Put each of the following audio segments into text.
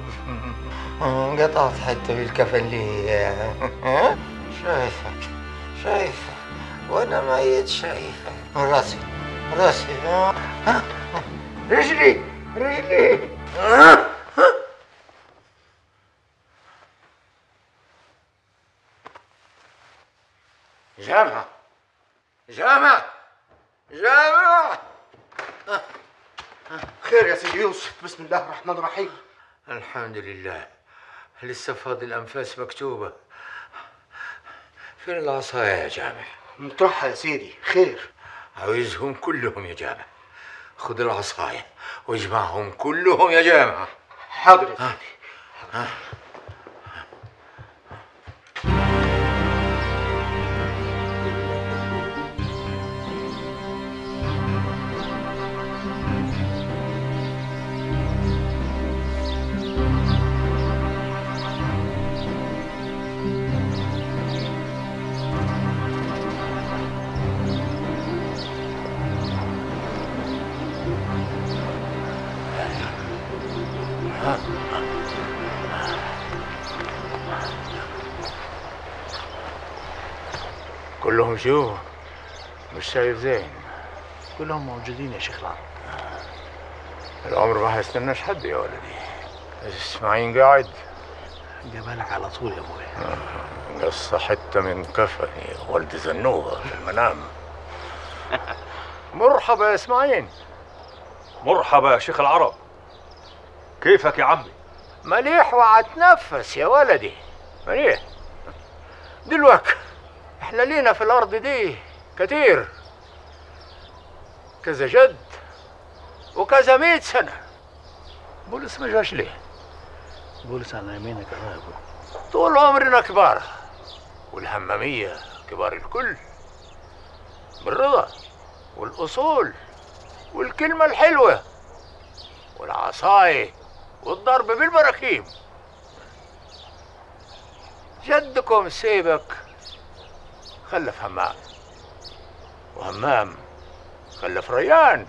قطعت حتى بالكفن لي شايفك شايفك وانا ميت شايفك راسي راسي ها ها رجلي رجلي ها ها جامعة جامعة جامعة خير يا سيدي يوسف بسم الله الرحمن الرحيم الحمد لله لسه فاضل أنفاس مكتوبة فين العصاية يا جامع مطرحها يا سيدي خير عاوزهم كلهم يا جامع خذ العصاية واجمعهم كلهم يا جامع حاضر يا سيدي ها. كلهم شو مش شايف زين كلهم موجودين يا شيخ العرب العمر ما هيستناش حد يا ولدي اسماعيل قاعد جبالك على طول يا ابويا قصة حتة من كفني ولد زنوبة في المنام مرحبا يا اسماعيل مرحبا يا شيخ العرب كيفك يا عمي مليح وعتنفس يا ولدي مليح دلوقتي احنا لينا في الارض دي كتير كذا جد وكذا مئة سنة بولس ما جاش ليه بولس على يمينك يا ابو طول عمرنا كبار والهمامية كبار الكل بالرضا والأصول والكلمة الحلوة والعصاية والضرب بالبراكيم جدكم سيبك خلف همام وهمام خلف ريان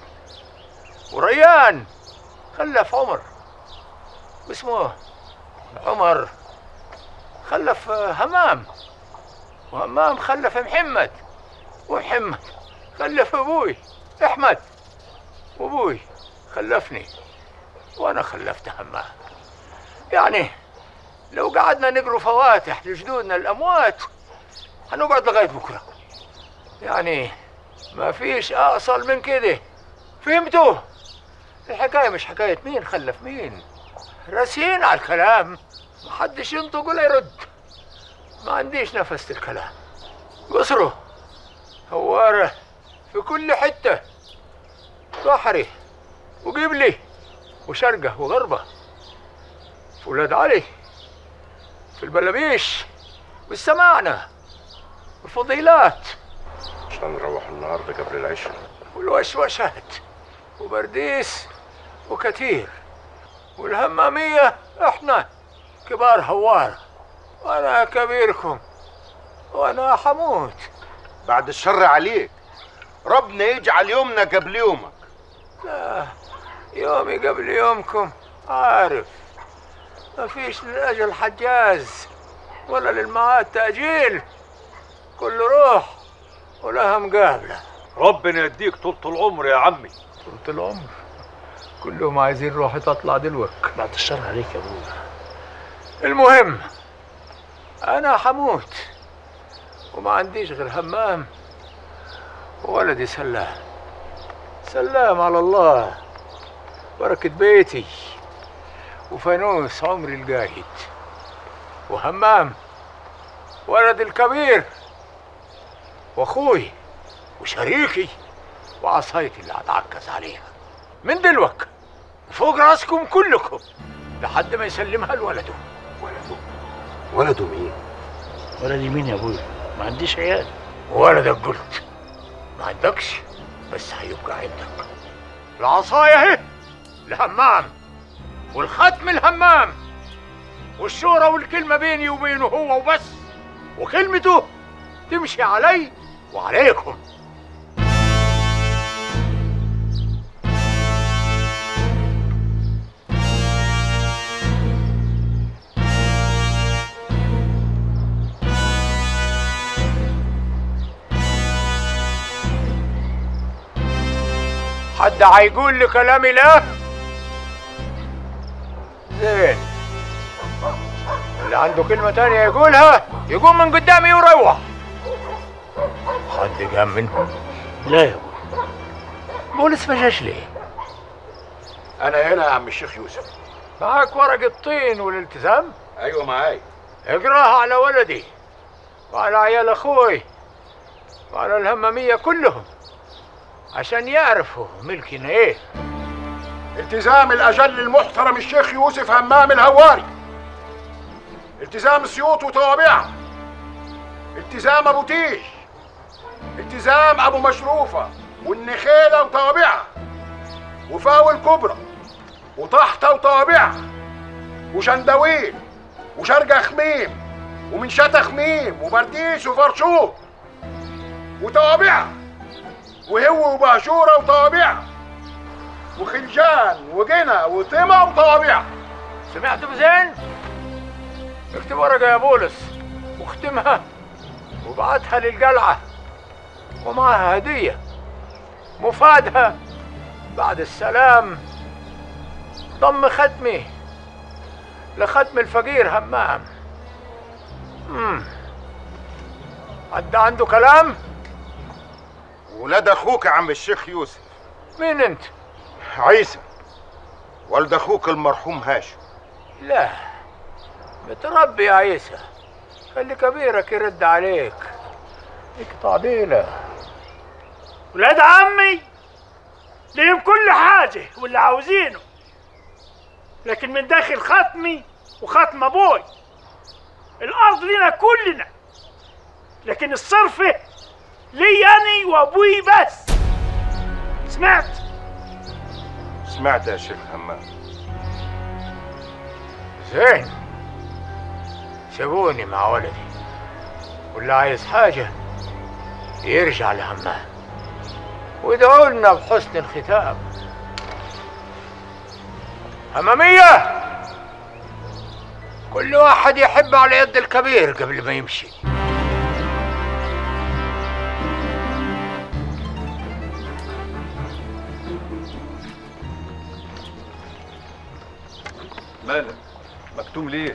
وريان خلف عمر واسمه عمر خلف همام وهمام خلف محمد ومحمد خلف ابوي احمد وابوي خلفني وانا خلفت همام يعني لو قعدنا نقروا فواتح لجدودنا الاموات هنقعد لغايه بكره يعني ما فيش اصل من كده فهمتوا الحكايه مش حكايه مين خلف مين راسين على الكلام محدش ينطق ولا يرد ما عنديش نفس الكلام بصروا هوارة في كل حتة بحري وقبلي وشرقة وغربة في ولاد علي في البلابيش والسماعنة والفضيلات عشان نروح النهارده قبل العشاء والوشوشات وبرديس وكتير والهمامية احنا كبار هوار وانا كبيركم وانا حموت بعد الشر عليك ربنا يجعل يومنا قبل يومك لا يومي قبل يومكم عارف ما فيش للأجل حجاز ولا للمعاد تأجيل كل روح ولها مقابلة ربنا يديك طولة العمر يا عمي طول العمر كلهم عايزين روحي تطلع دلوك بعد الشر عليك يا ابويا المهم أنا حموت وما عنديش غير همام وولدي سلام سلام على الله بركة بيتي وفانوس عمري القايد وهمام ولد الكبير واخوي وشريكي وعصايتي اللي هتعكز عليها من دلوك فوق راسكم كلكم لحد ما يسلمها لولده ولده ولده مين ولا اليمين يا ابويا ما عنديش عيال ولدك قلت ما عندكش بس هيبقى عندك العصاية اهي الهمام والختم الهمام والشورى والكلمة بيني وبينه هو وبس وكلمته تمشي علي وعليكم حد هيقول لي كلامي لا زين اللي عنده كلمة تانية يقولها يقوم من قدامي ويروح حد قام منهم لا يا ابوي بولس ما جاش ليه انا هنا يا عم الشيخ يوسف معاك ورق الطين والالتزام ايوه معايا اقراها على ولدي وعلى عيال اخوي وعلى الهمامية كلهم عشان يعرفوا ملكنا ايه التزام الاجل المحترم الشيخ يوسف همام الهواري التزام السيوط وطوابعها التزام ابو تيش التزام ابو مشروفه والنخيله وطوابعها وفاول كبرى وطحطه وطوابعها وشندويل وشرقة خميم ومنشتة خميم وبرديس وفرشوط وطوابعها وهو وبهشورة وطوابعها وخلجان وجنى وطمع وطوابعها سمعتم زين؟ اكتب ورقة يا بولس واختمها وابعتها للقلعة ومعها هدية مفادها بعد السلام ضم ختمي لختم الفقير همام مم. حد عنده كلام؟ ولاد اخوك يا عم الشيخ يوسف مين انت؟ عيسى والد اخوك المرحوم هاشم لا متربي يا عيسى خلي كبيرك يرد عليك اقطع ديله ولاد عمي ليهم كل حاجة واللي عاوزينه لكن من داخل ختمي وختم ابوي الارض لنا كلنا لكن الصرفة لي أنا وابوي بس سمعت سمعت يا شيخ همام زين سيبوني مع ولدي واللي عايز حاجة يرجع لهمام وادعوا لنا بحسن الختام همامية كل واحد يحب على يد الكبير قبل ما يمشي مالك مكتوم ليه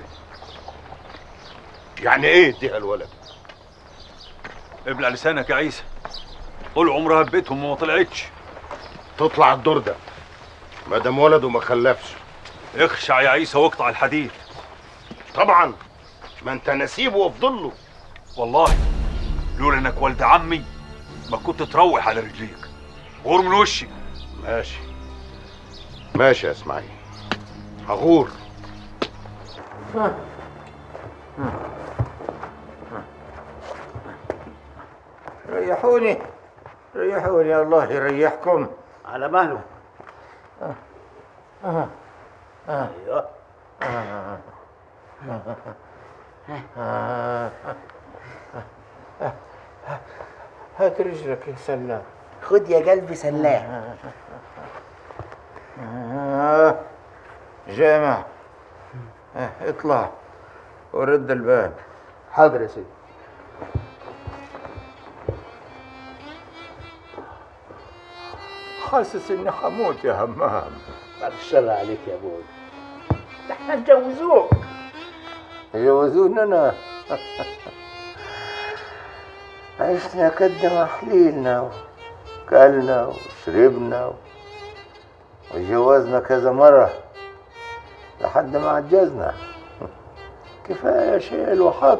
يعني ايه اديها الولد ابلع لسانك يا عيسى طول عمرها في بيتهم وما طلعتش تطلع الدور ده ما دام ولده ما خلفش اخشع يا عيسى واقطع الحديد طبعا ما انت نسيبه وفضله والله لولا انك والد عمي ما كنت تروح على رجليك غور من وشي ماشي ماشي يا اسماعيل هغور ريحوني ريحوني الله يريحكم على مهله ايوه هات رجلك يا سلام خد يا قلبي سلاح آه. جامع آه. اطلع ورد الباب حاضر يا سيدي حاسس اني حموت يا همام بعد الشر عليك يا ابوي ده احنا نجوزوك يجوزون انا عشنا قد ما حليلنا وكلنا وشربنا وتجوزنا كذا مرة لحد ما عجزنا كفاية شيل وحط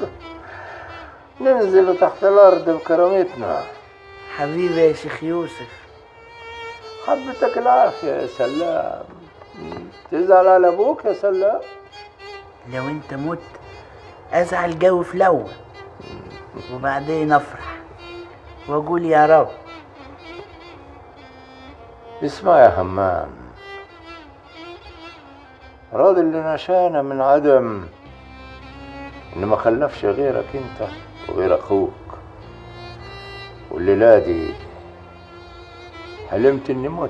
ننزل تحت الأرض بكرامتنا حبيبي يا شيخ يوسف حبتك العافية يا سلام تزعل على أبوك يا سلام لو انت مت ازعل جو في الاول وبعدين افرح واقول يا رب اسمع يا همام راضي اللي نشانا من عدم ان ما خلفش غيرك انت وغير اخوك والليلة دي حلمت اني مت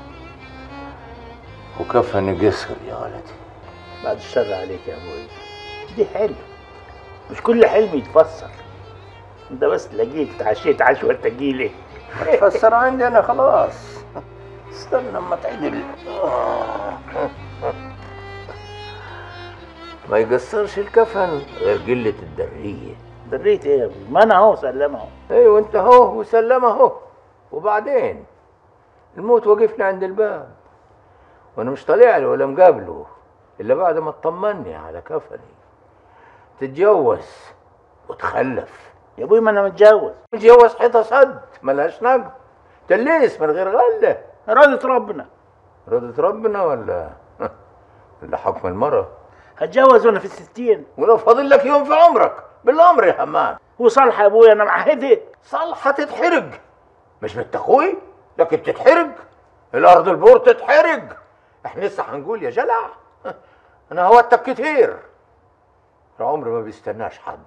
وكفني قصر يا ولدي بعد الشر عليك يا ابوي دي حلم مش كل حلم يتفسر انت بس تلاقيك اتعشيت عشوة تجيلي تفسر عندي انا خلاص استنى اما تعدل ما يقصرش الكفن غير قلة الدرية دريت ايه يا ابوي ما انا اهو سلمه ايوه انت اهو وسلم اهو وبعدين الموت وقفنا عند الباب وانا مش طالع له ولا مقابله الا بعد ما اطمني على كفني تتجوز وتخلف يا ابوي ما انا متجوز متجوز حيطه صد ملهاش نقد تليس من غير غله إرادة ربنا رضت ربنا ولا ولا حكم المرأة هتجوز وانا في الستين ولو فاضل لك يوم في عمرك بالامر يا همام وصالحة يا ابوي انا معهدة صالحة تتحرق مش بنت اخوي لكن تتحرق الارض البور تتحرق احنا لسه هنقول يا جلع انا هوتك كتير العمر ما بيستناش حد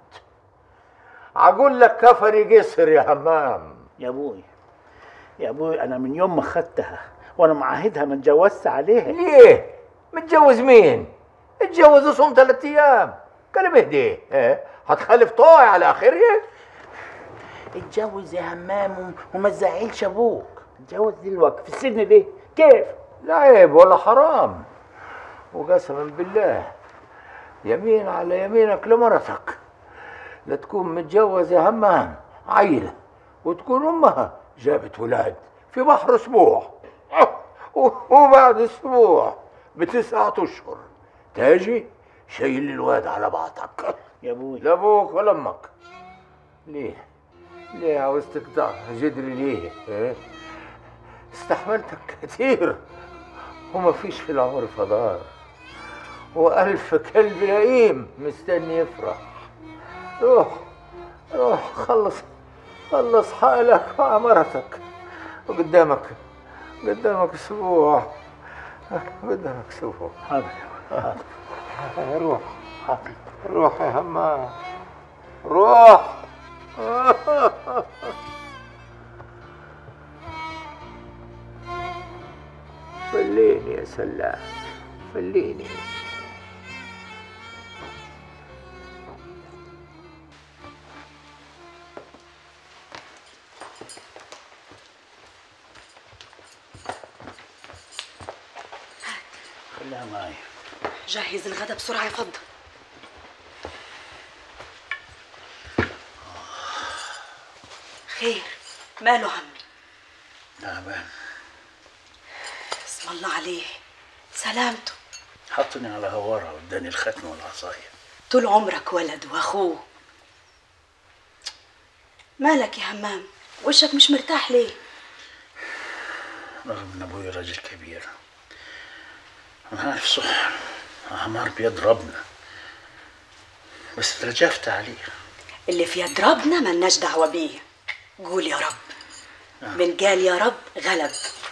اقول لك كفري قصر يا همام يا ابوي يا ابوي انا من يوم ما خدتها وانا معاهدها ما اتجوزت عليها ليه متجوز مين اتجوز وصوم ثلاث ايام كلام اهدي اه هتخلف طايع على اخره اتجوز يا همام وم- وما تزعلش ابوك اتجوز دلوقتي في السن ده كيف لا عيب ولا حرام وقسما بالله يمين على يمينك لمرتك لا تكون متجوز يا همام عيلة وتكون أمها جابت ولاد في بحر أسبوع و- وبعد أسبوع بتسعة أشهر تاجي شايل الواد على بعضك يا ابوي لا أبوك ولا أمك ليه؟ ليه عاوز تقطع جدري ليه؟ إيه؟ استحملتك كتير وما فيش في العمر فضار وألف كلب لئيم مستني يفرح روح روح خلص خلص حالك مع مرتك وقدامك قدامك اسبوع قدامك اسبوع حاضر يا ابوي حاضر روح حاضر روح يا همام روح فليني يا سلام فليني خليها معي جهز الغدا بسرعة يا فضة خير ماله عمي تعبان اسم الله عليه سلامته حطني على هوارة واداني الختم والعصاية طول عمرك ولد واخوه مالك يا همام وشك مش مرتاح ليه رغم ان ابوي راجل كبير انا عارف صح عمار بيضربنا بس ترجفت عليه اللي في يد ربنا ملناش دعوة بيه قول يا رب من قال يا رب غلب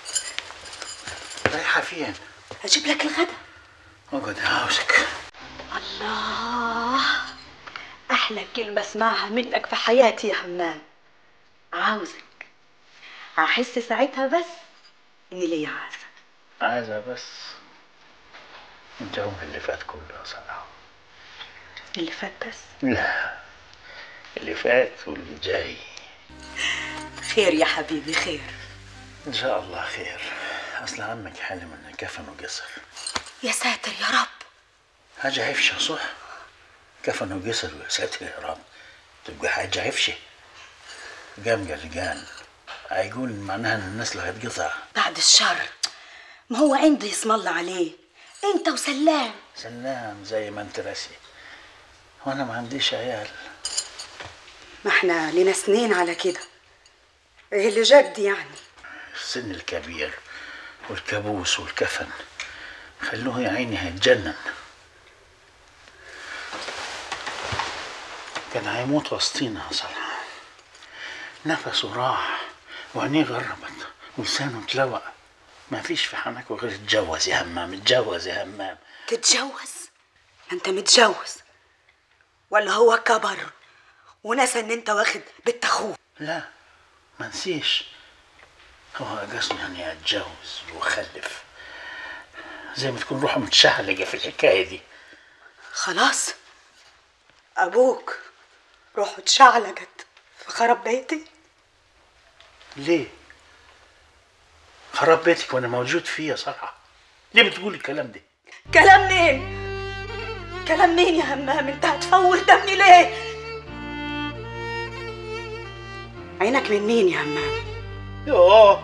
رايحة فين؟ هجيب لك الغدا اقعد عاوزك الله أحلى كلمة اسمعها منك في حياتي يا همام عاوزك هحس ساعتها بس إني ليا عازة عايزة بس انت هم اللي فات كله صراحة اللي فات بس لا اللي فات واللي جاي خير يا حبيبي خير ان شاء الله خير اصل عمك حلم ان كفن وقصر يا ساتر يا رب حاجة عفشة صح كفن وقصر يا ساتر يا رب تبقى حاجة عفشة قام قلقان هيقول معناها ان النسل هتقطع بعد الشر ما هو عندي اسم الله عليه انت وسلام سلام زي ما انت راسي وانا ما عنديش عيال ما احنا لنا سنين على كده ايه اللي جد يعني السن الكبير والكابوس والكفن خلوه يا عيني هيتجنن كان هيموت وسطينا يا صلاح نفسه راح وعينيه غربت ولسانه اتلوى ما فيش في حنكه غير اتجوز يا همام اتجوز يا همام تتجوز انت متجوز ولا هو كبر ونسى ان انت واخد بنت اخوه لا ما نسيش هو قصده اني اتجوز واخلف زي ما تكون روحه متشعلقه في الحكايه دي خلاص ابوك روحه اتشعلقت في خراب بيتي ليه خراب بيتك وانا موجود فيه يا صالحه ليه بتقول الكلام ده كلام مين كلام مين يا همام انت هتفور دمي ليه عينك من مين يا همام يوه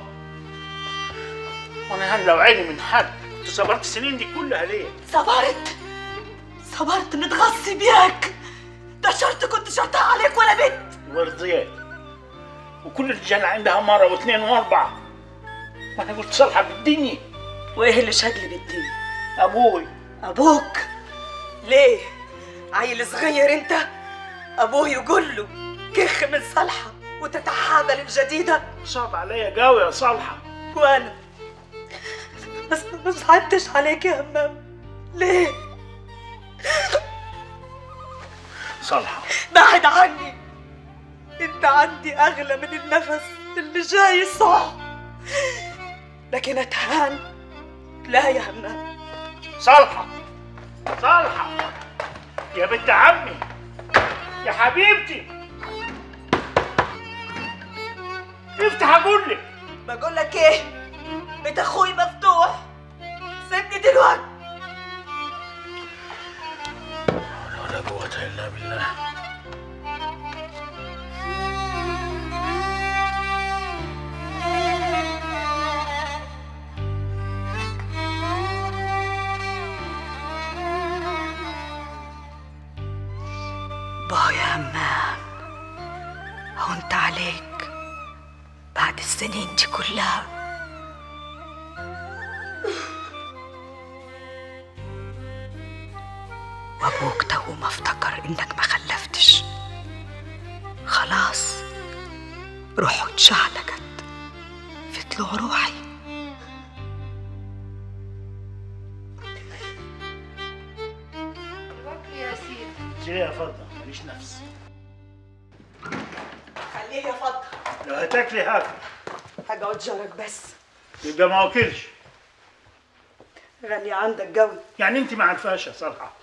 وانا هل لو عيني من حد كنت صبرت السنين دي كلها ليه صبرت صبرت متغصي بيك ده شرط كنت شرطها عليك ولا بنت ورضيت وكل الرجال عندها مرة واثنين واربعة وانا قلت صالحة بالدنيا وايه اللي شاد لي بالدين ابوي ابوك ليه عيل صغير انت ابوه يقول له كخ من صالحه وتتحابل الجديده صعب عليا قوي يا صالحة وانا بس ما صعبتش عليك يا همام ليه صالحة بعد عني انت عندي اغلى من النفس اللي جاي صح لكن اتهان لا يا همام صالحة صالحة يا بنت عمي يا حبيبتي افتح اقول لك بقول لك ايه بيت اخوي مفتوح سيبني دلوقتي ولا قوة الا بالله با يا همام هونت عليك بعد السنين دي كلها وابوك تو ما افتكر انك ما خلفتش خلاص روحه اتشعلقت في طلوع روحي سيري يا فضة ماليش نفس خليه يا فضل لو هتاكلي هاكل هقعد جارك بس يبقى ما واكلش غني عندك قوي يعني انت ما عارفاش يا صالحة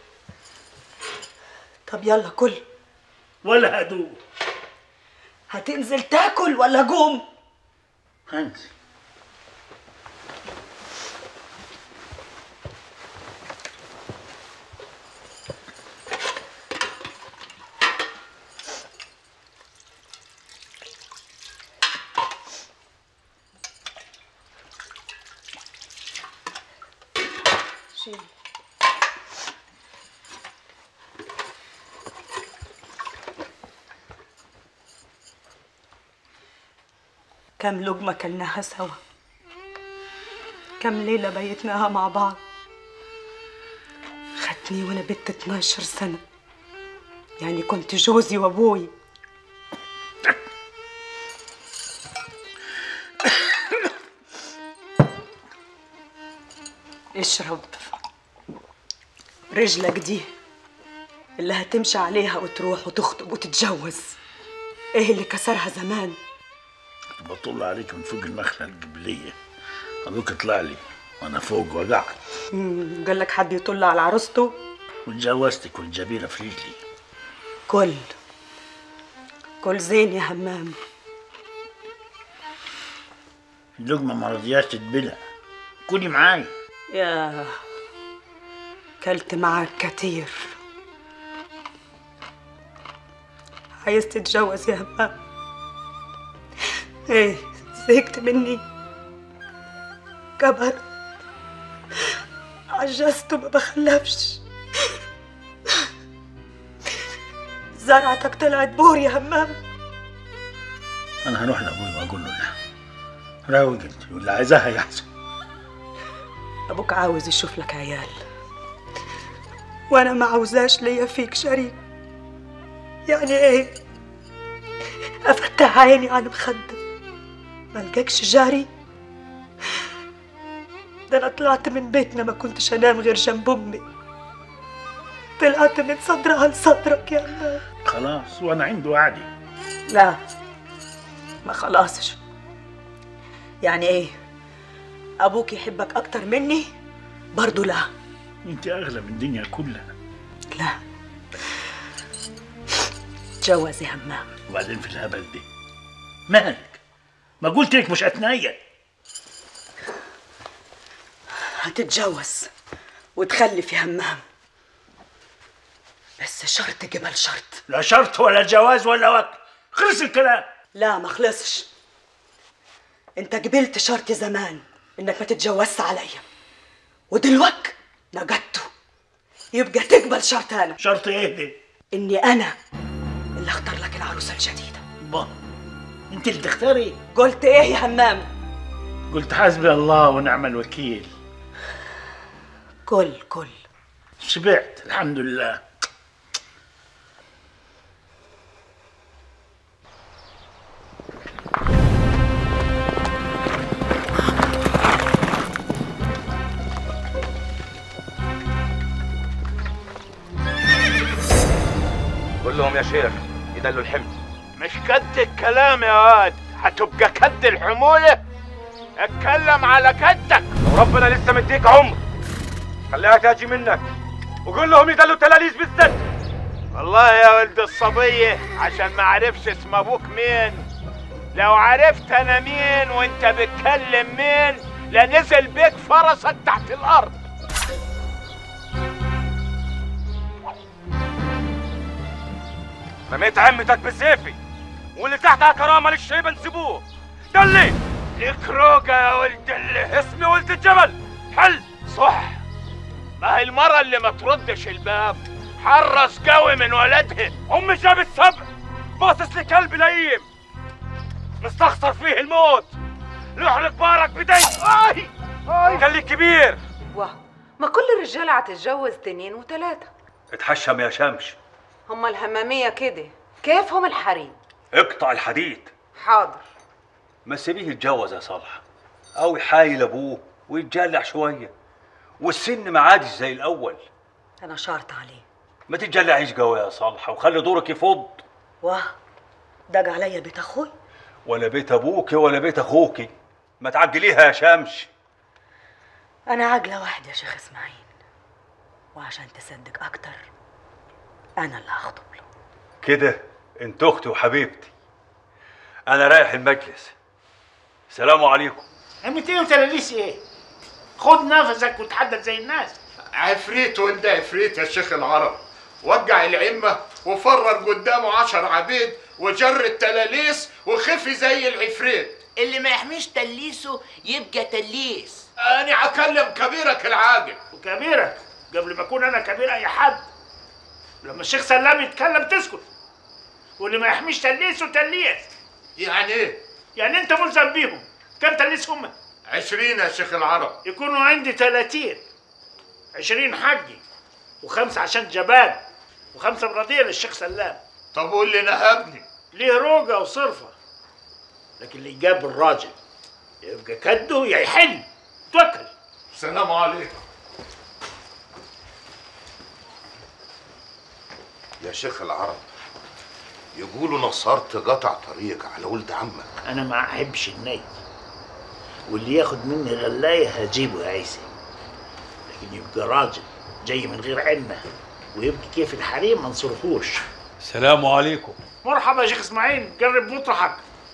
طب يلا كل ولا هدوء هتنزل تاكل ولا قوم هنزل شيل كم لقمة كلناها سوا كم ليلة بيتناها مع بعض خدتني وانا بنت 12 سنة يعني كنت جوزي وابوي اشرب رجلك دي اللي هتمشي عليها وتروح وتخطب وتتجوز ايه اللي كسرها زمان كنت بطل عليك من فوق المخلة القبلية ابوك طلع لي وانا فوق وقعت مم، قال لك حد يطل على عروسته واتجوزتك والجبيرة في رجلي كل كل زين يا همام اللقمة ما رضياش تتبلع كلي معاي يا كلت معاك كتير عايز تتجوز يا همام ايه زهقت مني كبر عجزت وما بخلفش زرعتك طلعت بور يا همام انا هروح لابوي واقول له لا راوي قلت واللي عايزاها يحصل ابوك عاوز يشوف لك عيال وانا ما عاوزاش ليا فيك شريك يعني ايه افتح عيني على مخدة ملقاكش جاري ده انا طلعت من بيتنا ما كنتش انام غير جنب امي طلعت من صدرها لصدرك يا الله خلاص وانا عنده وعدي لا ما خلاصش يعني ايه ابوك يحبك اكتر مني برضو لا انت اغلى من الدنيا كلها لا تجوز يا همام وبعدين في الهبل دي مالك ما قلت لك مش اتنيل هتتجوز وتخلف يا همام بس شرط جبل شرط لا شرط ولا جواز ولا وقت خلص الكلام لا ما خلصش انت قبلت شرطي زمان انك ما تتجوزش عليا ودلوقتي نجدته يبقى تقبل شرط انا شرط ايه دي اني انا اللي اختار لك العروسه الجديده با انت اللي تختاري قلت ايه يا همام قلت حسبي الله ونعم الوكيل كل كل شبعت الحمد لله قول لهم يا شيخ يدلوا الحمل مش قد الكلام يا واد هتبقى كد الحمولة اتكلم على كدك وربنا لسه مديك عمر خليها تاجي منك وقول لهم يدلوا التلاليس بالذات والله يا ولد الصبية عشان ما عرفش اسم ابوك مين لو عرفت انا مين وانت بتكلم مين لنزل بيك فرسك تحت الارض رميت عمتك بسيفي واللي تحتها كرامه للشيبه نسيبوه دلي ليك روجة يا ولد اللي اسمي ولد الجبل حل صح ما هي المرة اللي ما تردش الباب حرص قوي من ولدها امي جاب السبع باصص لكلب لئيم مستخسر فيه الموت لحلق بارك بدي اي اي خليك كبير واه ما كل الرجالة هتتجوز اتنين وتلاتة اتحشم يا شمش هما الهمامية كده كيفهم الحريم اقطع الحديد حاضر ما سيبيه يتجوز يا صالح او يحايل ابوه ويتجلع شويه والسن ما عادش زي الاول انا شرط عليه ما تتجلعيش قوي يا صالحه وخلي دورك يفض واه دق عليا بيت اخوي ولا بيت ابوك ولا بيت اخوك ما تعجليها يا شمش انا عاقله واحد يا شيخ اسماعيل وعشان تصدق اكتر انا اللي هخطب له كده انت اختي وحبيبتي انا رايح المجلس سلام عليكم عمتين وتلاليس ايه خد نفسك وتحدث زي الناس عفريت ولد عفريت يا شيخ العرب وقع العمة وفرر قدامه عشر عبيد وجر التلاليس وخفي زي العفريت اللي ما يحميش تليسه يبقى تليس أنا أكلم كبيرك العاقل وكبيرك قبل ما اكون انا كبير اي حد لما الشيخ سلام يتكلم تسكت واللي ما يحميش تليسه تليس يعني إيه؟ يعني انت ملزم بيهم كم تليس هم عشرين يا شيخ العرب يكونوا عندي 30 20 حقي وخمسة عشان جبان وخمسة مرضية للشيخ سلام طب واللي نهبني ليه روجة وصرفة لكن اللي جاب الراجل يبقى كده يا يحل توكل سلام عليكم يا شيخ العرب يقولوا نصرت قطع طريق على ولد عمك انا ما احبش الني واللي ياخد مني غلاية هجيبه يا عيسى لكن يبقى راجل جاي من غير علمه ويبقى كيف الحريم ما نصرفوش سلام عليكم مرحبا يا شيخ اسماعيل جرب مطرحك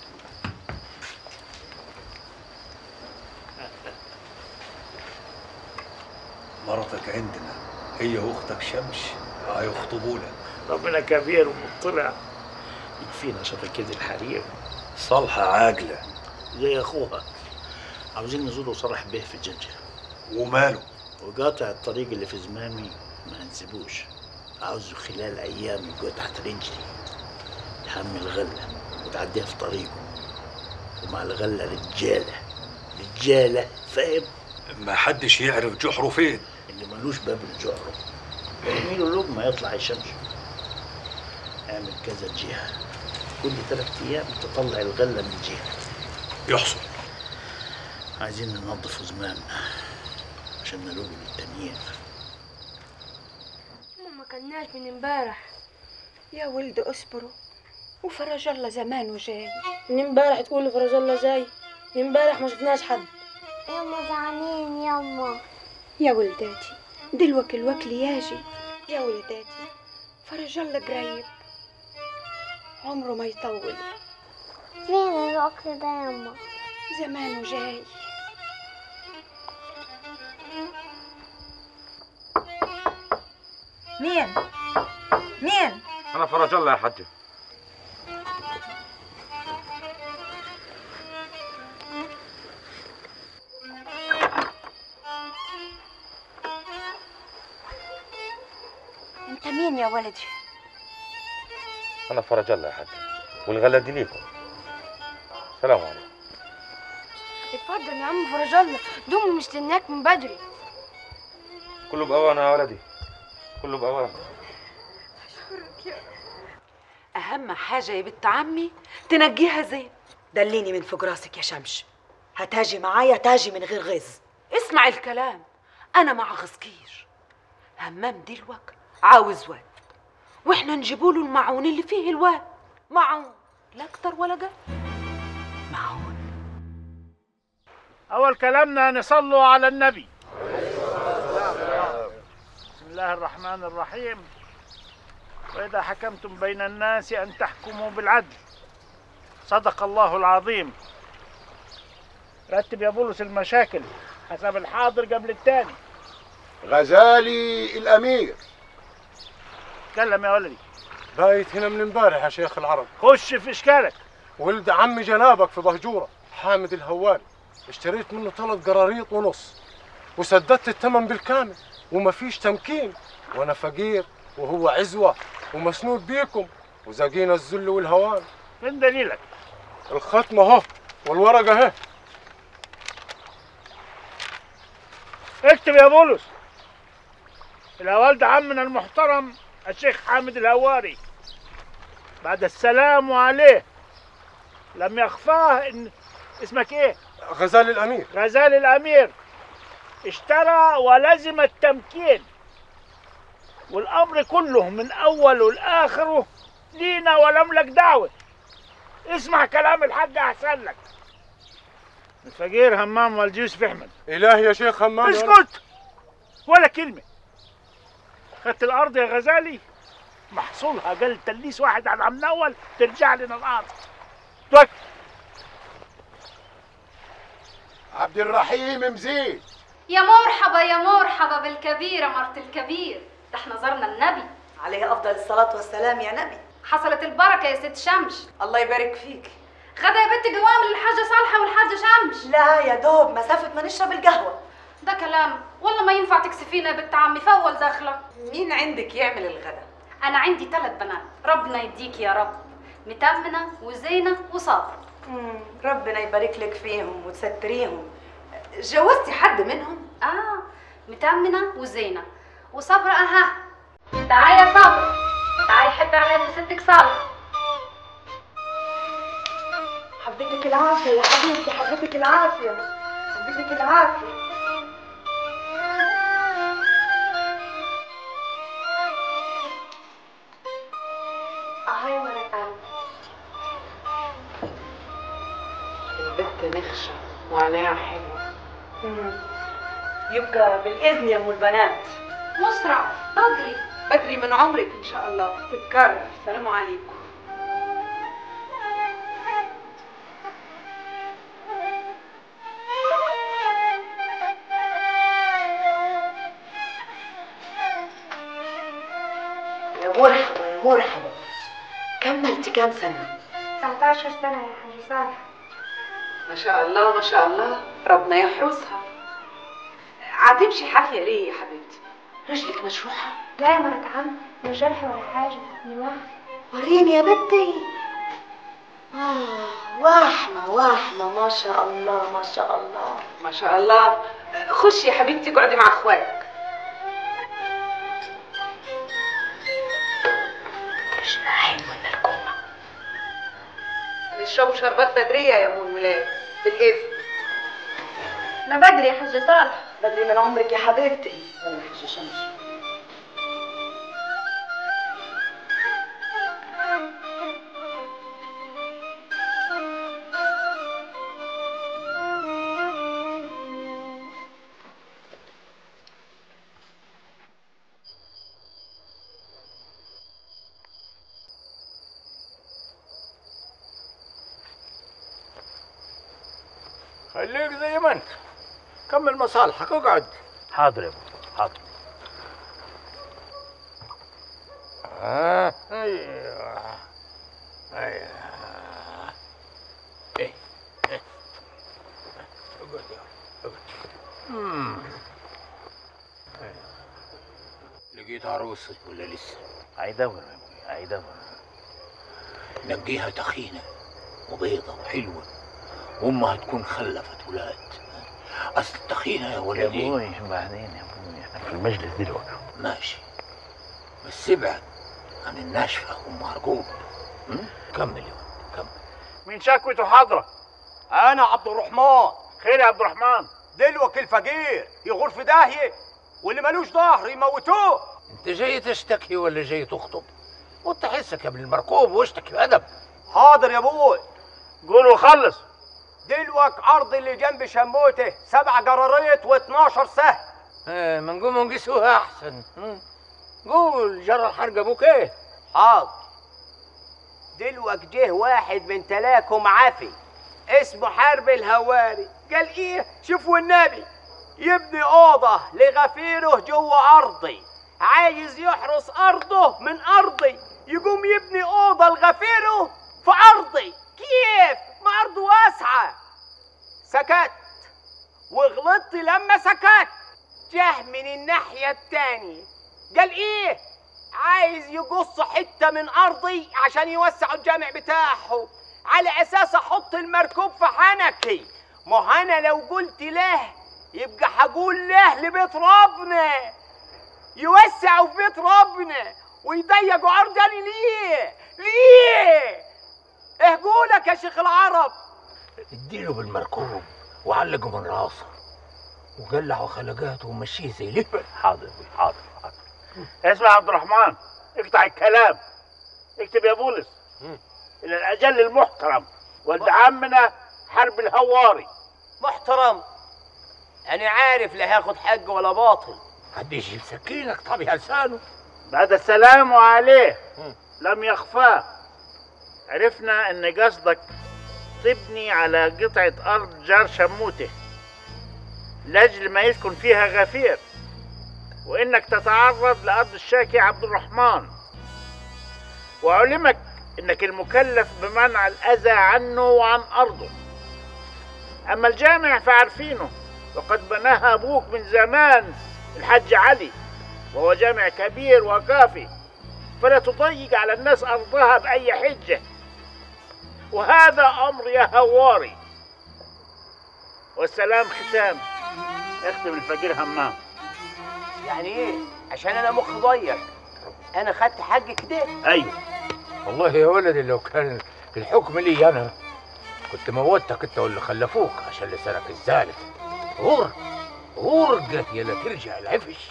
مرتك عندنا هي واختك شمش هيخطبوا لك ربنا كبير ومطلع يكفينا شر كده الحريم صالحه عاجله زي اخوها عاوزين نزوروا صالح بيه في الجنجة وماله وقاطع الطريق اللي في زمامي ما نسيبوش عاوزه خلال ايام يبقى تحت رجلي يحمل الغله وتعديها في طريقه ومع الغله رجاله رجاله فاهم ما حدش يعرف جحره فين اللي ملوش باب الجعر يرمي له لقمه يطلع يشمشم اعمل كذا جهه كل ثلاث ايام تطلع الغله من جهه يحصل عايزين ننظف زماننا عشان نلوق للتانيين ما كناش من امبارح يا ولد اصبروا وفرج الله زمانه جاي من امبارح تقولي فرج الله جاي من امبارح ما شفناش حد يما زعلانين يما يا ولداتي دلوك الوكل ياجي يا ولداتي فرج الله قريب عمره ما يطول فين الوقت ده يما زمانه جاي مين مين انا فرج الله يا حجه انت مين يا ولدي انا فرج الله يا حجه والغله دي ليكم سلام عليكم اتفضل يا عم فرج الله دومي مستناك من بدري كله بأوانه يا ولدي كله بأوانه اهم حاجه يا بنت عمي تنجيها زين دليني من فوق راسك يا شمش هتاجي معايا تاجي من غير غز اسمع الكلام انا مع غزكير همام دلوك عاوز واد واحنا نجيبوا له المعون اللي فيه الواد معون لا اكتر ولا قل أول كلامنا نصلوا على النبي بسم الله الرحمن الرحيم وإذا حكمتم بين الناس أن تحكموا بالعدل صدق الله العظيم رتب يا بولس المشاكل حسب الحاضر قبل التاني غزالي الامير تكلم يا ولدي بايت هنا من امبارح يا شيخ العرب خش في اشكالك ولد عمي جنابك في بهجوره حامد الهواري اشتريت منه ثلاث قراريط ونص وسددت الثمن بالكامل وما فيش تمكين وانا فقير وهو عزوه ومسنود بيكم وزاقينا الذل والهوان فين دليلك الختمه اهو والورقه اهي اكتب يا بولس إلى والد عمنا المحترم الشيخ حامد الهواري بعد السلام عليه لم يخفاه ان اسمك ايه غزال الامير غزال الامير اشترى ولزم التمكين والامر كله من اوله لاخره لينا ولم لك دعوه اسمع كلام الحاج احسن لك الفقير همام والد يوسف احمد الهي يا شيخ همام يا رب. اسكت ولا كلمه خدت الارض يا غزالي محصولها قال تليس واحد على عم اول ترجع لنا الارض توك عبد الرحيم مزيد يا مرحبا يا مرحبا بالكبيرة مرت الكبير ده احنا زرنا النبي عليه افضل الصلاه والسلام يا نبي حصلت البركة يا ست شمش الله يبارك فيك غدا يا بنت جوام للحاجة صالحة والحاجة شمش لا يا دوب مسافه ما نشرب القهوه ده كلام والله ما ينفع تكسفينا يا بنت عمي فول داخلة مين عندك يعمل الغدا أنا عندي ثلاث بنات ربنا يديك يا رب متمنة وزينة وصابرة مم، ربنا يبارك لك فيهم وتستريهم جوزتي حد منهم آه متمنة وزينة وصبرة أها تعالي يا صبرة تعالي حبي على ستك صالح حبيتك العافية يا حبيبتي حبيتك العافية حبيتك العافية أهي مرات عم البت نخشة وعينيها حلوة يبقى بالاذن يا ام البنات مسرع بدري بدري من عمرك ان شاء الله تتكرر السلام عليكم يا مرحبا يا مرحبا كملتي كام سنه 19 سنة يا حاج صالح ما شاء الله ما شاء الله ربنا يحرسها هتمشي حافية ليه يا حبيبتي رجلك مشروحة لا يا مرات عم لا جرح ولا حاجة دي واحدة وريني يا بنتي آه واحمة واحمة ما شاء الله ما شاء الله ما شاء الله خشي يا حبيبتي اقعدي مع اخواتك اشرحي ولا الكومة نشربوا شربات بدرية يا ام الولاد بالاذن لا بدري يا حاج صالح بدري من عمرك يا حبيبتي ولا حاجة شمس خليك زي ما انت كمل مصالحك اقعد حاضر يا ابو حاضر آه. ايوه ايوه إيه. إيه. اقعد يا اقعد. مم. أيوة. لقيت عروسي ولا لسه؟ هيدور يا ابوي هيدور نقيها تخينة وبيضة وحلوة وأمها تكون خلفت ولاد أصل التخينة يا يا ولدي ابوي بعدين يا ابوي احنا في المجلس دلوقتي ماشي بس ابعد عن الناشفة وأم عرقوب م? كمل يا ولد كمل من شكوته حاضرة أنا عبد الرحمن خير يا عبد الرحمن دلوك الفقير يغور في داهية واللي ملوش ظهر يموتوه أنت جاي تشتكي ولا جاي تخطب؟ وأنت حسك يا ابن المركوب واشتكي بأدب حاضر يا ابوي قول وخلص دلوك أرض اللي جنب شموته سبع جراريط و12 سهم آه ما نقوم نقيسوها أحسن م? قول جرى الحرق أبوك إيه؟ حاضر دلوك جه واحد من تلاكم عافي اسمه حرب الهواري قال ايه شوفوا النبي يبني اوضه لغفيره جوه ارضي عايز يحرس ارضه من ارضي يقوم يبني اوضه لغفيره في ارضي كيف ما ارضه واسعه سكت وغلطت لما سكت جه من الناحيه التانيه قال ايه عايز يقص حته من ارضي عشان يوسعوا الجامع بتاعه على اساس احط المركوب في حنكي ما انا لو قلت له يبقى هقول له لبيت ربنا يوسعوا في بيت ربنا ويضيقوا ارضي ليه ليه ايه قولك يا شيخ العرب اديله بالمركوب وعلقه من راسه وقلعوا خلقاته ومشيه زي لبن حاضر حاضر حاضر اسمع يا عبد الرحمن اقطع الكلام اكتب يا بولس الى الاجل المحترم ولد عمنا حرب الهواري محترم انا عارف لا هاخد حق ولا باطل حد يجيب سكينك طبي لسانه بعد السلام عليه لم يخفى عرفنا ان قصدك تبني على قطعة أرض جار شموته لأجل ما يسكن فيها غفير وإنك تتعرض لأرض الشاكي عبد الرحمن وعلمك إنك المكلف بمنع الأذى عنه وعن أرضه أما الجامع فعارفينه وقد بناها أبوك من زمان الحج علي وهو جامع كبير وكافي فلا تضيق على الناس أرضها بأي حجة وهذا أمر يا هواري والسلام ختام اختم الفقير همام يعني ايه عشان انا مخ ضيق انا خدت حق كده ايوه والله يا ولدي لو كان الحكم لي انا كنت موتك انت واللي خلفوك عشان لسانك الزالف غور غور يلا ترجع العفش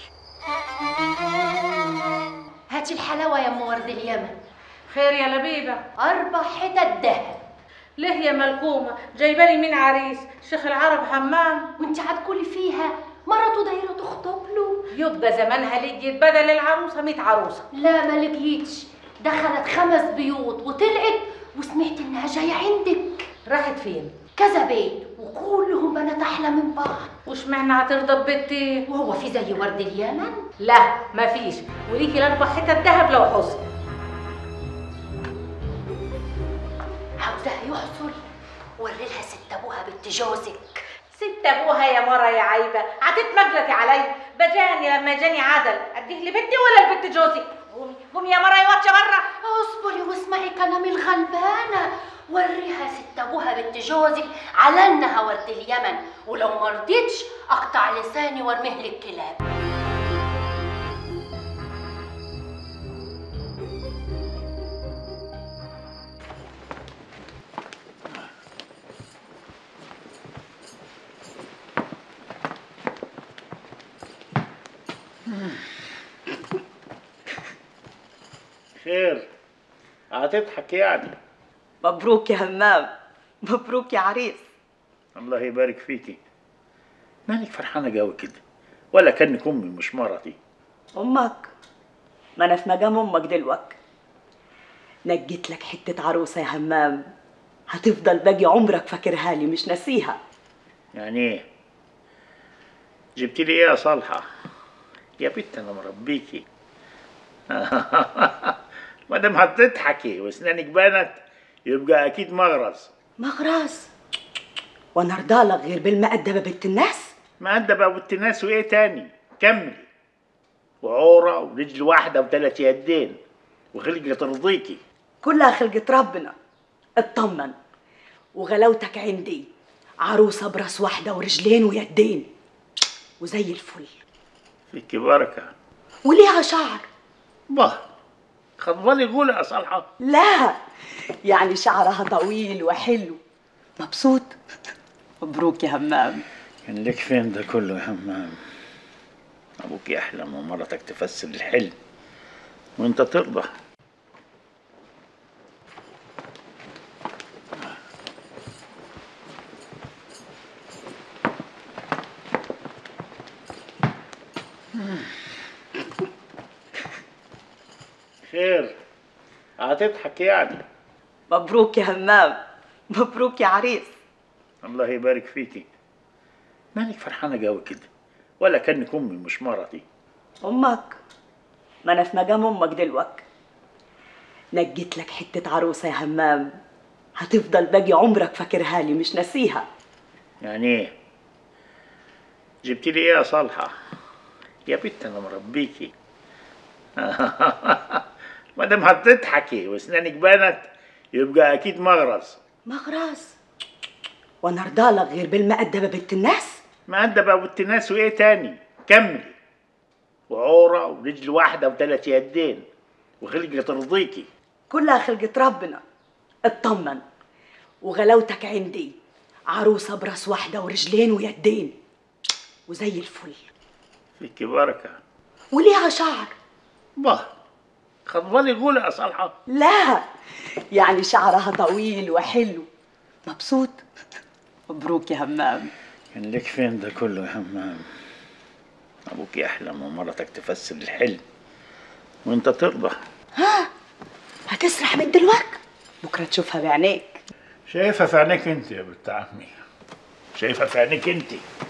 هاتي الحلاوة يا ام ورد اليمن خير يا لبيبة أربع حتت دهب ليه يا ملكومة جايبة لي مين عريس شيخ العرب همام وانت هتقولي فيها مرته دايرة تخطب له يبقى زمانها لقيت بدل العروسة 100 عروسة لا ما لقيتش دخلت خمس بيوت وطلعت وسمعت انها جاية عندك راحت فين؟ كذا بيت وكلهم بنات احلى من بعض وش معنى هترضى ببيتي؟ وهو في زي ورد اليمن؟ لا مفيش وليكي الاربع حتت دهب لو حصل عاوزاها يحصل وريلها ست ابوها بنت جوزك ست ابوها يا مرة يا عايبة هتتمجلتي علي بجاني لما جاني عدل اديه لبنتي ولا لبنت جوزي قومي قومي يا مرة يا واتشة برا اصبري واسمعي كلام الغلبانة وريها ست ابوها بنت جوزك على انها ورد اليمن ولو ما رضيتش اقطع لساني وارميه للكلاب خير هتضحك يعني مبروك يا همام مبروك يا عريس الله يبارك فيكي مالك فرحانة قوي كده ولا كأنك أمي مش مرتي امك ما انا في مقام امك دلوقتي نجيت لك حته عروسه يا همام هتفضل باقي عمرك فاكرها لي مش ناسيها يعني ايه جبت لي ايه يا صالحة يا بنت انا مربيكي ما دام هتضحكي واسنانك بانت يبقى اكيد مغرز مغراس وانا ارضالك غير بالمقدبه بنت الناس مؤدبة وبنت الناس وايه تاني كملي وعورة ورجل واحدة وثلاث يدين وخلقة ترضيكي كلها خلقة ربنا اطمن وغلاوتك عندي عروسة براس واحدة ورجلين ويدين وزي الفل فيكي بركة وليها شعر bah خضبالي غولة يا صالحة لا يعني شعرها طويل وحلو مبسوط مبروك يا همام كان لك فين ده كله يا همام ابوك يحلم ومرتك تفسر الحلم وانت ترضى خير هتضحك يعني مبروك يا همام مبروك يا عريس الله يبارك فيكي مالك فرحانة قوي كده ولا كأنك أمي مش مرتي امك ما انا في مقام امك دلوك نجيت لك حتة عروسة يا همام هتفضل باقي عمرك فاكرها لي مش ناسيها يعني ايه جبت لي ايه يا صالحة يا بنت انا مربيكي ما دام هتضحكي واسنانك بانت يبقى اكيد مغرز مغراس وانا ارضالك غير بالمقدبة بنت الناس مؤدبة وبنت الناس وايه تاني كملي وعورة ورجل واحدة وثلاث يدين وخلقة ترضيكي كلها خلقة ربنا اطمن وغلاوتك عندي عروسة براس واحدة ورجلين ويدين وزي الفل فيكي بركة وليها شعر bah خضبالي غولة يا صالحة لا يعني شعرها طويل وحلو مبسوط مبروك يا همام كان لك فين ده كله يا همام ابوك يحلم ومرتك تفسر الحلم وانت ترضى ها هتسرح من دلوقتي بكرة تشوفها بعينيك شايفها في عينيك انت يا بنت عمي شايفها في عينيك انت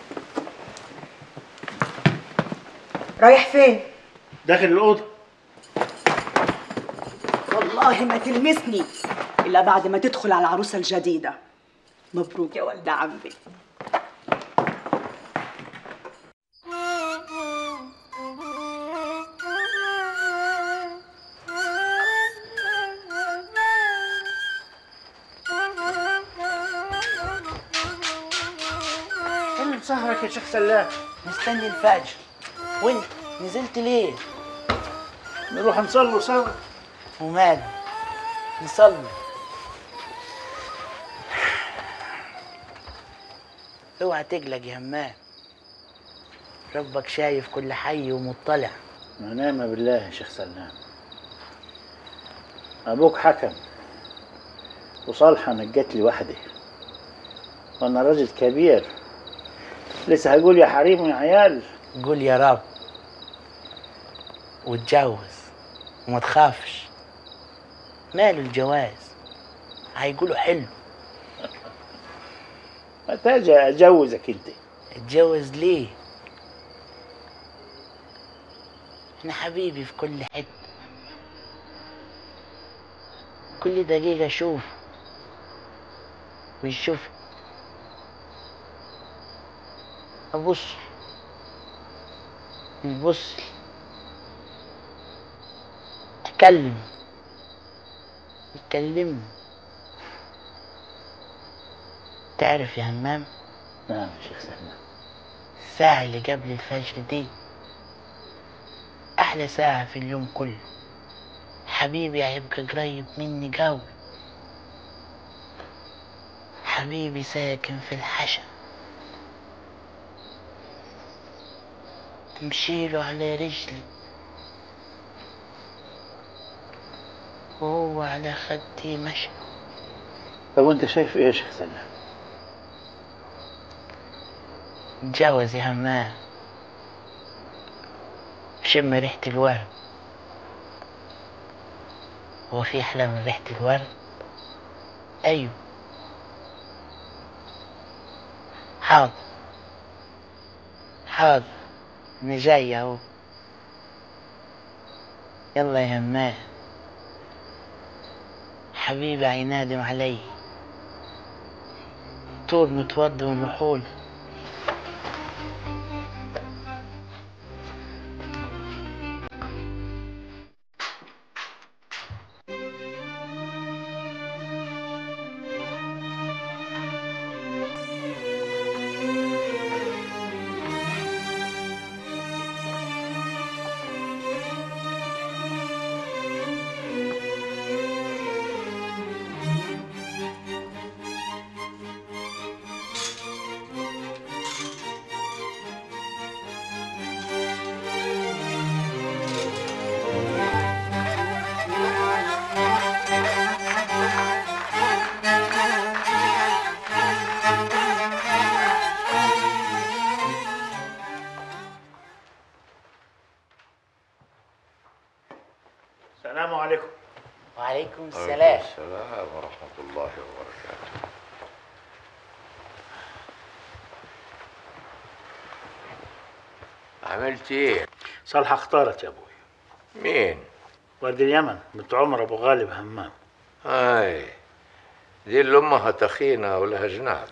رايح فين؟ داخل الأوضة والله ما تلمسني إلا بعد ما تدخل على العروسة الجديدة مبروك يا ولد عمي ايه اللي مسهرك يا شيخ سلام مستني الفجر وانت نزلت ليه نروح نصلوا سوا وماله نصلي اوعى تقلق يا همام ربك شايف كل حي ومطلع ونعم بالله يا شيخ سلام ابوك حكم وصالحة نجت لي وحدي وانا راجل كبير لسه هقول يا حريم ويا عيال قول يا رب واتجوز وما تخافش ماله الجواز هيقولوا حلو متى اجوزك انت اتجوز ليه انا حبيبي في كل حته كل دقيقة اشوف ويشوف ابص يبص اتكلم يتكلم تعرف يا همام نعم يا شيخ سلام الساعة اللي قبل الفجر دي أحلى ساعة في اليوم كله حبيبي هيبقى قريب مني قوي حبيبي ساكن في الحشا مشيله على رجلي وهو على خدي مشى طب وانت شايف ايه يا شيخ سلام اتجوز يا همام شم ريحة الورد هو في أحلى من ريحة الورد أيوه حاضر حاضر أنا جاي أهو يلا يا همام حبيبي هينادم علي طول متوضي ومحول السلام عليكم وعليكم السلام السلام ورحمة الله وبركاته عملت ايه؟ صالحة اختارت يا ابوي مين؟ ورد اليمن بنت عمر ابو غالب همام اي دي اللي امها تخينة ولها جناب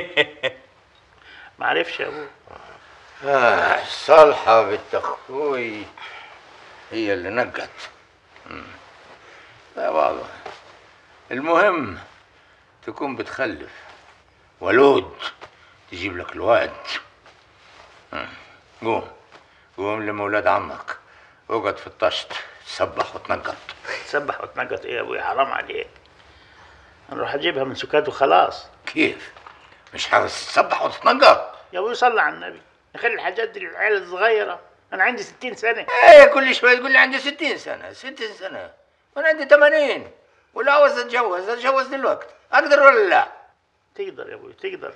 معرفش يا ابوي آه صالحة بنت اخوي هي اللي نقت مم. لا والله المهم تكون بتخلف ولود تجيب لك الواد مم. قوم قوم لمولاد عمك اقعد في الطشت تسبح وتنقط تسبح وتنقط ايه يا ابوي حرام عليك نروح اجيبها من سكات وخلاص كيف مش عاوز تسبح وتتنقط يا ابوي صلى على النبي نخلي الحاجات دي للعيال الصغيرة انا عندي ستين سنة ايه كل شوية تقول لي عندي ستين سنة ستين سنة وانا عندي ثمانين ولا عاوز اتجوز اتجوز دلوقتي اقدر ولا لا تقدر يا ابوي تقدر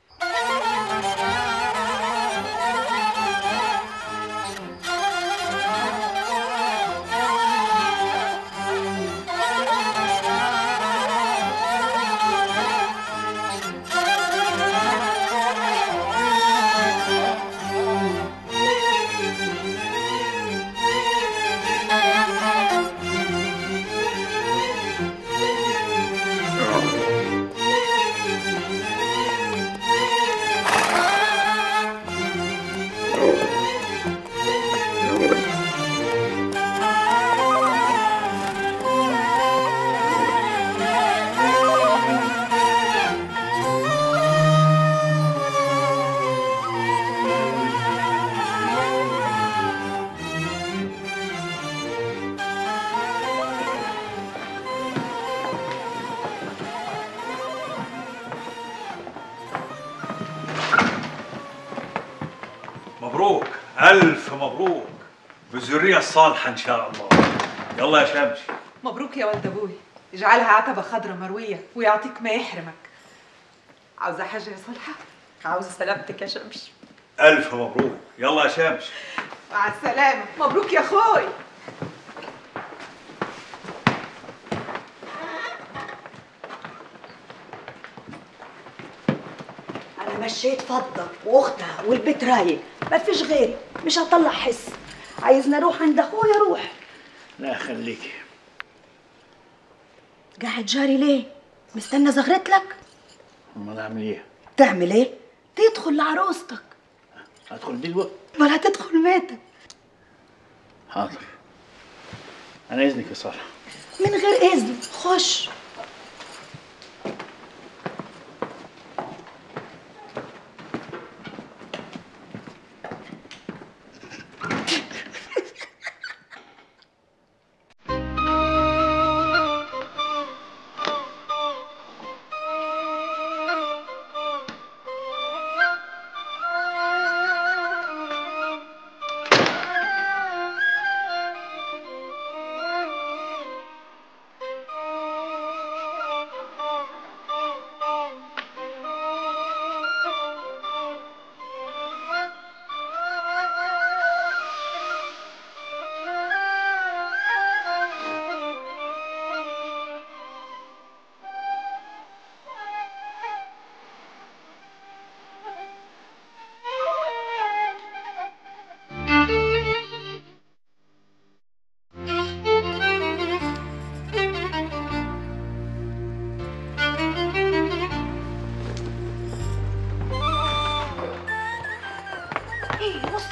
مبروك ألف مبروك بالذرية الصالحة إن شاء الله يلا يا شمس مبروك يا ولد ابوي اجعلها عتبة خضرة مروية ويعطيك ما يحرمك عاوزة حاجة يا صالحة؟ عاوزة سلامتك يا شمس ألف مبروك يلا يا شمس مع السلامة مبروك يا اخوي انا مشيت فضه واختها والبيت رايق ما فيش غيري مش هطلع حس عايزني اروح عند اخويا روح لا خليكي قاعد جاري ليه مستنى زغرت لك امال اعمل ايه تعمل ايه تدخل لعروستك ادخل دلوقتي ولا تدخل بيتك حاضر انا اذنك يا صالحة من غير اذن خش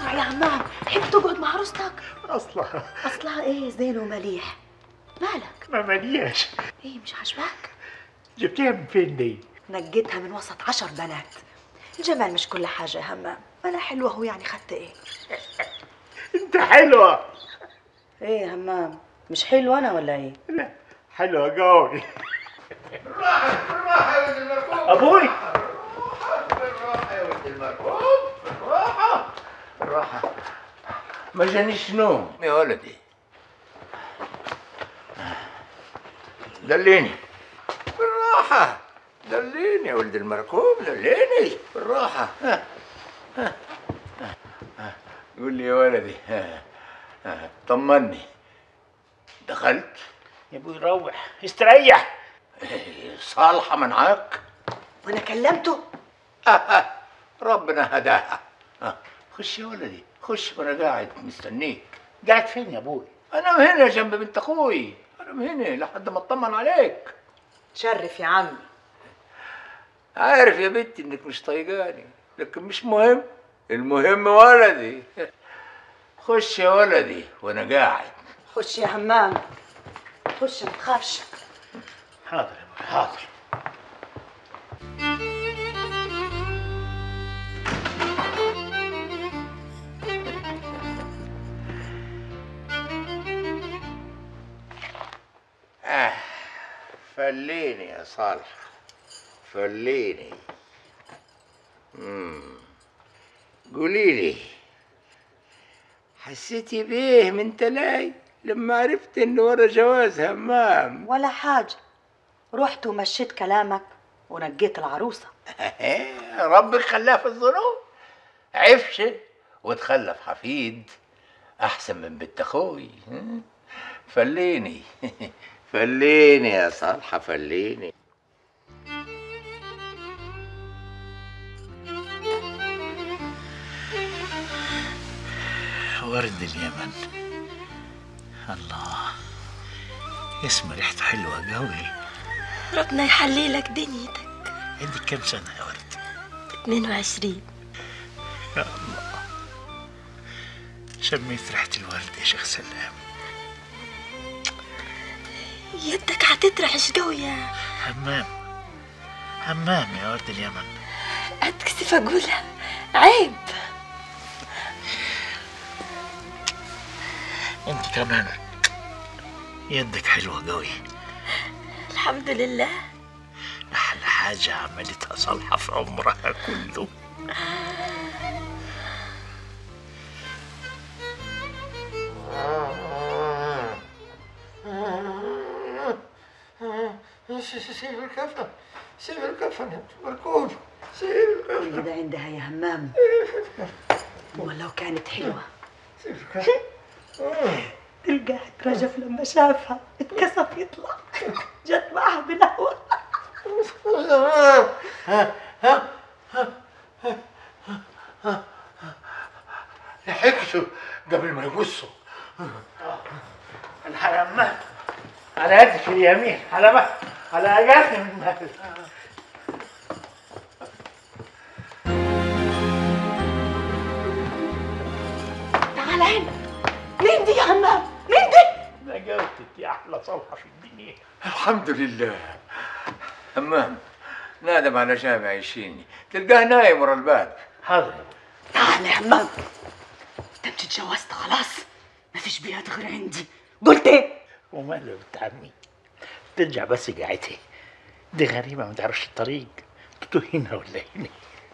اسمع يا عمام تحب تقعد مع عروستك اصلا اصلها ايه زين ومليح مالك ما ملياش ايه مش عاجباك جبتيها من فين دي نقيتها من وسط عشر بنات الجمال مش كل حاجة يا همام أنا حلوة هو يعني خدت إيه انت حلوه إيه يا همام مش حلوة أنا ولا إيه لا حلوه قوي بالراحة بالراحة يا ولد المركوب ابوي بالراحة يا ولد المركوب بالراحة بالراحة ما جانيش نوم يا ولدي دليني بالراحة دليني يا ولد المركوب دليني بالراحة ها. ها. ها. قول لي يا ولدي ها. ها. طمني دخلت يا ابوي روح استريح صالحة منعاك وأنا كلمته ربنا هداها ها. خش يا ولدي خش وانا قاعد مستنيك قاعد فين يا ابوي انا هنا جنب بنت اخوي انا هنا لحد ما اطمن عليك شرف يا عمي عارف يا بنتي انك مش طايقاني لكن مش مهم المهم ولدي خش يا ولدي وانا قاعد خش يا همام خش ما تخافش حاضر يا ابوي حاضر آه فليني يا صالح فليني مم. قولي لي حسيتي بيه من تلاي لما عرفت انه ورا جواز همام ولا حاجة رحت ومشيت كلامك ونجيت العروسة ربك خلاه في الظروف عفش وتخلف حفيد احسن من بنت اخوي ها؟ فليني فليني يا صالحه فليني ورد اليمن الله اسم ريحته حلوة قوي ربنا يحلي لك دنيتك عندك كم سنة يا ورد 22 يا الله شميت ريحة الورد يا شيخ سلام يدك هتترعش قوي يا همام همام يا ورد اليمن اتكسف اقولها عيب انت كمان يدك حلوة قوي الحمد لله أحلى حاجة عملتها صالحة في عمرها كله سيب الكفن سيب الكفن يا مركوب سيب الكفن كل ده عندها يا همام ولو كانت حلوة سيب الكفن تلقاه اترجف لما شافها اتكسف يطلع جت معها بالهوى لحقته قبل ما يقصوا الحرمان على يدك اليمين على ما على اجازني من مهل تعال هنا مين دي يا همام مين دي نجوتك يا احلى صلحه في الدنيا الحمد لله همام نادم على جامع يشيني تلقاه نايم ورا الباب حاضر تعال يا همام انت اتجوزت خلاص مفيش بيات غير عندي قلت ايه وماله يا بنت عمي ترجع بس قاعدتي دي غريبة ما تعرفش الطريق تتوه هنا ولا هنا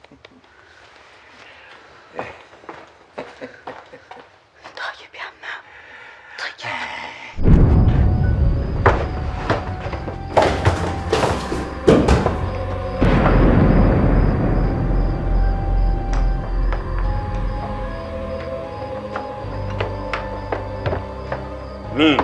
طيب يا همام طيب مين؟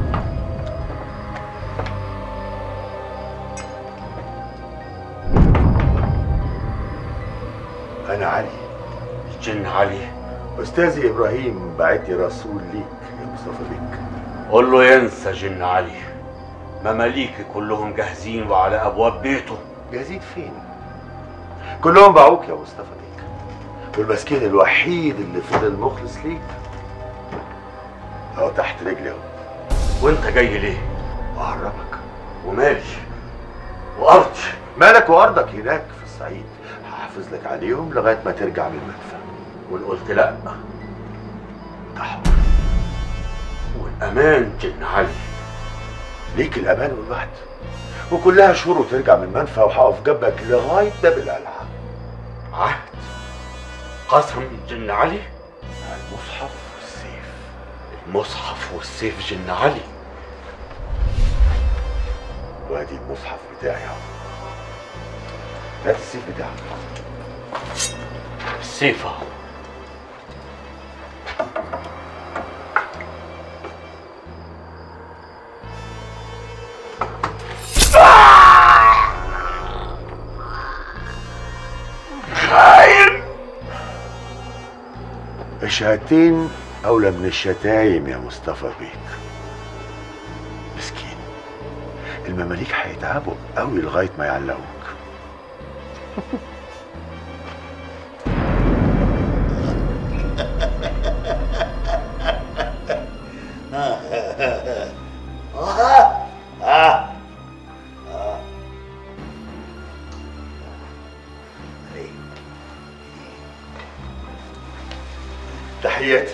أنا علي الجن علي أستاذي إبراهيم بعت لي رسول ليك يا مصطفى بيك قول له ينسى جن علي مماليكي كلهم جاهزين وعلى ابواب بيته جاهزين فين؟ كلهم باعوك يا مصطفى بيك والمسكين الوحيد اللي فضل مخلص ليك اهو تحت رجلي اهو وانت جاي ليه؟ اهربك ومالي وارضي مالك وارضك هناك في الصعيد هحافظ لك عليهم لغايه ما ترجع من المدفع وان قلت لا والامان جن علي ليك الامان والوحد وكلها شهور وترجع من المنفى وهقف جنبك لغايه باب القلعه عهد قسم جن علي المصحف والسيف المصحف والسيف جن علي وادي المصحف بتاعي اهو هات السيف بتاعك السيف اهو خاين الشهادتين أولى من الشتايم يا مصطفى بيك مسكين المماليك هيتعبوا قوي لغاية ما يعلقوك تحياتي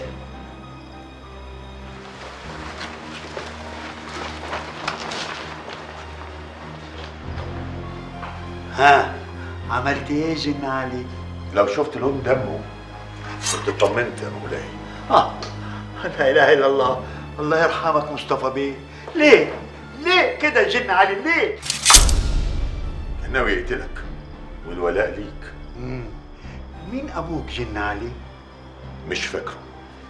ها عملت ايه جن علي؟ لو شفت لون دمه كنت اطمنت يا مولاي اه لا اله الا الله الله يرحمك مصطفى بيه ليه؟ ليه كده جن علي ليه؟ كان ناوي يقتلك والولاء ليك مم. مين ابوك جن علي؟ مش فاكره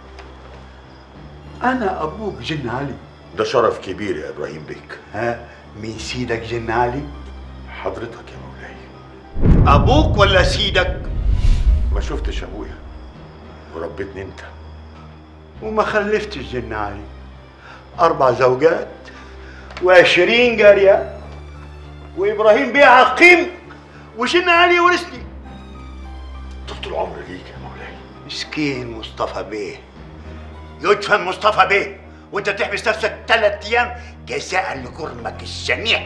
انا ابوك جن علي ده شرف كبير يا ابراهيم بيك ها مين سيدك جن علي؟ حضرتك يا مولاي ابوك ولا سيدك؟ ما شفتش ابويا وربيتني انت وما خلفتش جن علي اربع زوجات وعشرين جاريه وابراهيم بيه عقيم وجن علي ورثني طول العمر ليك يا مولاي مسكين مصطفى بيه يدفن مصطفى بيه وانت تحبس نفسك ثلاث ايام جزاء لجرمك الشنيع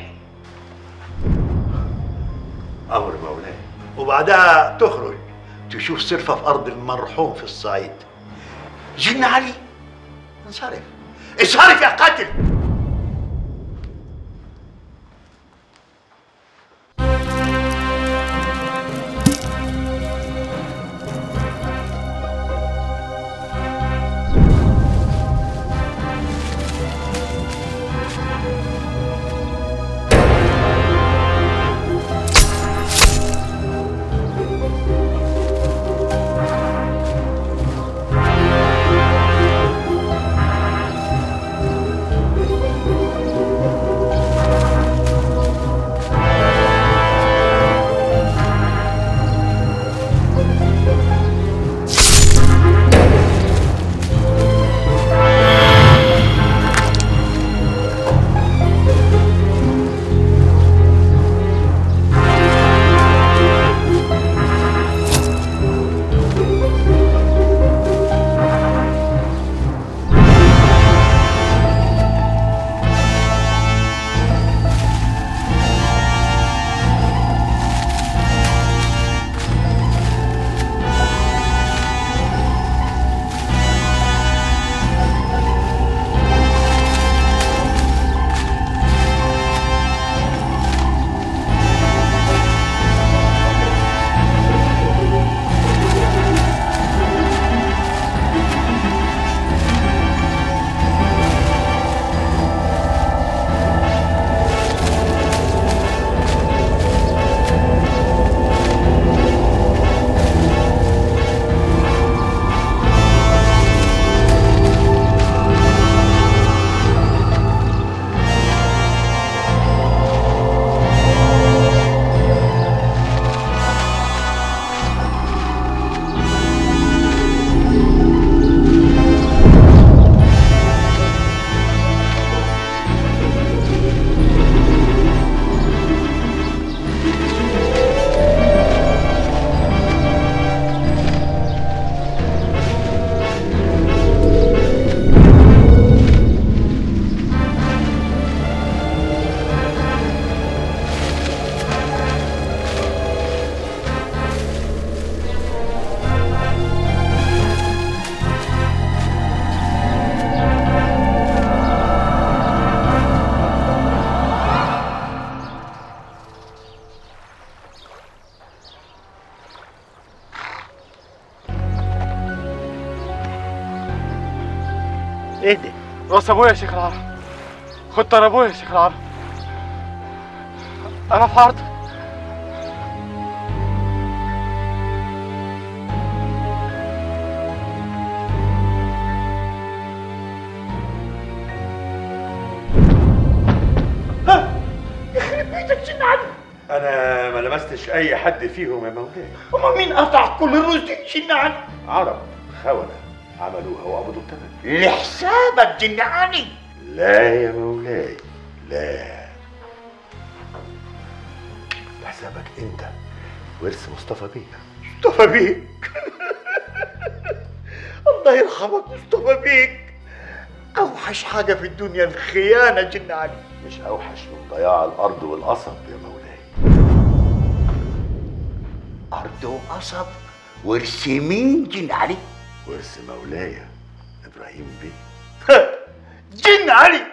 امر مولاي وبعدها تخرج تشوف صرفة في أرض المرحوم في الصعيد جن علي انصرف انصرف يا قاتل راس ابويا يا شيخ العرب خد طار ابويا يا شيخ العرب انا في عرضك يخرب بيتك جن علي انا ما لمستش اي حد فيهم يا مولاي هما مين قطع كل الرز دي جن علي عرب خونة عملوها وقبضوا الثمن لحسابك جن علي لا يا مولاي لا لحسابك انت ورث مصطفى بيه مصطفى بيك الله يرحمك مصطفى بيك اوحش حاجه في الدنيا الخيانه جن علي مش اوحش من ضياع الارض والقصب يا مولاي ارض وقصب ورث مين جن علي ورث مولاي ابراهيم بيه جن علي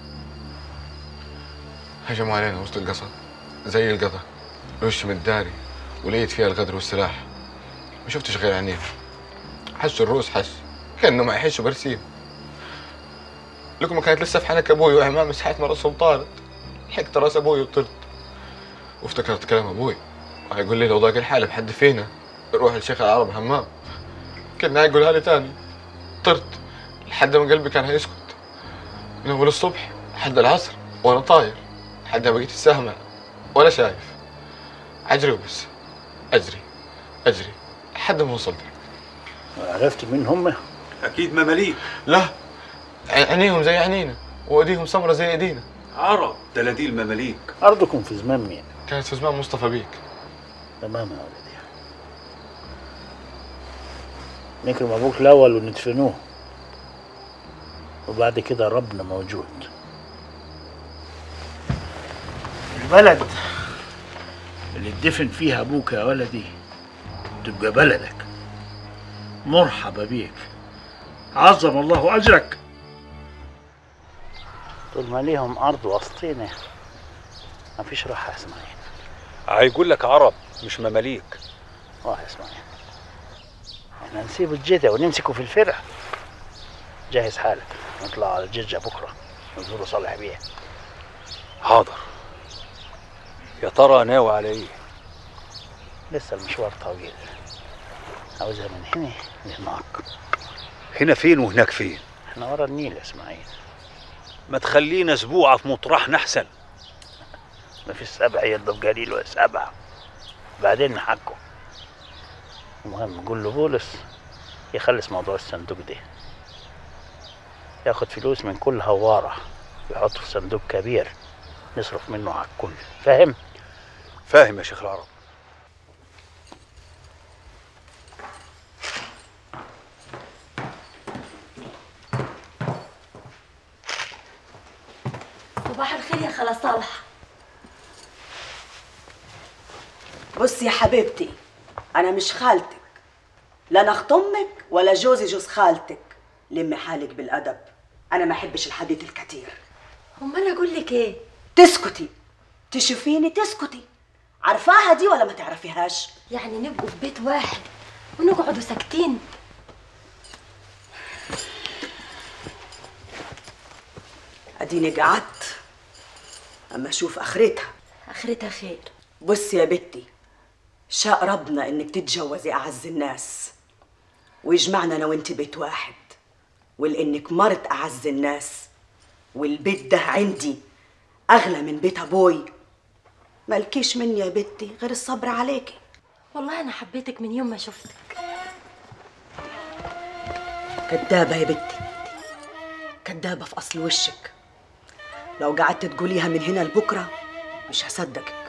هجموا علينا وسط القصر زي القطع الوش متداري ولقيت فيها الغدر والسلاح ما شفتش غير عينيه حش الروس حش كانه ما يحش برسيم لكم كانت لسه في حنك ابوي وامام مسحت ما راسهم طارت حكت راس ابوي وطرت وافتكرت كلام ابوي هيقول لي لو ضاق الحال بحد فينا روح لشيخ العرب همام كنا هيقولها لي تاني طرت لحد ما قلبي كان هيسكت من اول الصبح لحد العصر وانا طاير لحد ما بقيت السهمة ولا شايف اجري وبس اجري اجري لحد ما وصلت عرفت مين هم؟ اكيد مماليك لا ع- عينيهم زي عينينا وايديهم سمرة زي ايدينا عرب دلاديل مماليك أرضكم في زمان مين؟ كانت في زمان مصطفى بيك تمام يا ولدي نكرم أبوك الأول وندفنوه وبعد كده ربنا موجود البلد اللي اتدفن فيها أبوك يا ولدي تبقى بلدك مرحبا بيك عظم الله أجرك طول ما ليهم أرض وسطينا مفيش راحة يا إسماعيل هيقول لك عرب مش مماليك اه يا إسماعيل احنا نسيب الجدع ونمسكه في الفرع جهز حالك نطلع على الججة بكرة نزور صالح بيه حاضر يا ترى ناوي على ايه لسه المشوار طويل عاوزها من هنا لهناك هنا فين وهناك فين احنا ورا النيل يا اسماعيل ما تخلينا اسبوع في مطرحنا احسن مفيش سبع يضرب قليل ولا سبعة بعدين نحكوا المهم قول له بولس يخلص موضوع الصندوق ده ياخد فلوس من كل هوارة ويحطه في صندوق كبير نصرف منه على الكل فاهم؟ فاهم يا شيخ العرب صباح الخير يا خلا صالح بصي يا حبيبتي انا مش خالتك لا انا اخت امك ولا جوزي جوز خالتك لمي حالك بالادب انا ما احبش الحديث الكتير امال اقول لك ايه تسكتي تشوفيني تسكتي عارفاها دي ولا ما تعرفيهاش يعني نبقوا في بيت واحد ونقعدوا ساكتين اديني قعدت اما اشوف اخرتها اخرتها خير بصي يا بنتي شاء ربنا انك تتجوزي اعز الناس ويجمعنا انا وانت بيت واحد ولانك مرت اعز الناس والبيت ده عندي اغلى من بيت ابوي مالكيش مني يا بنتي غير الصبر عليكي والله انا حبيتك من يوم ما شفتك كدابة يا بنتي كدابة في أصل وشك لو قعدت تقوليها من هنا لبكرة مش هصدقك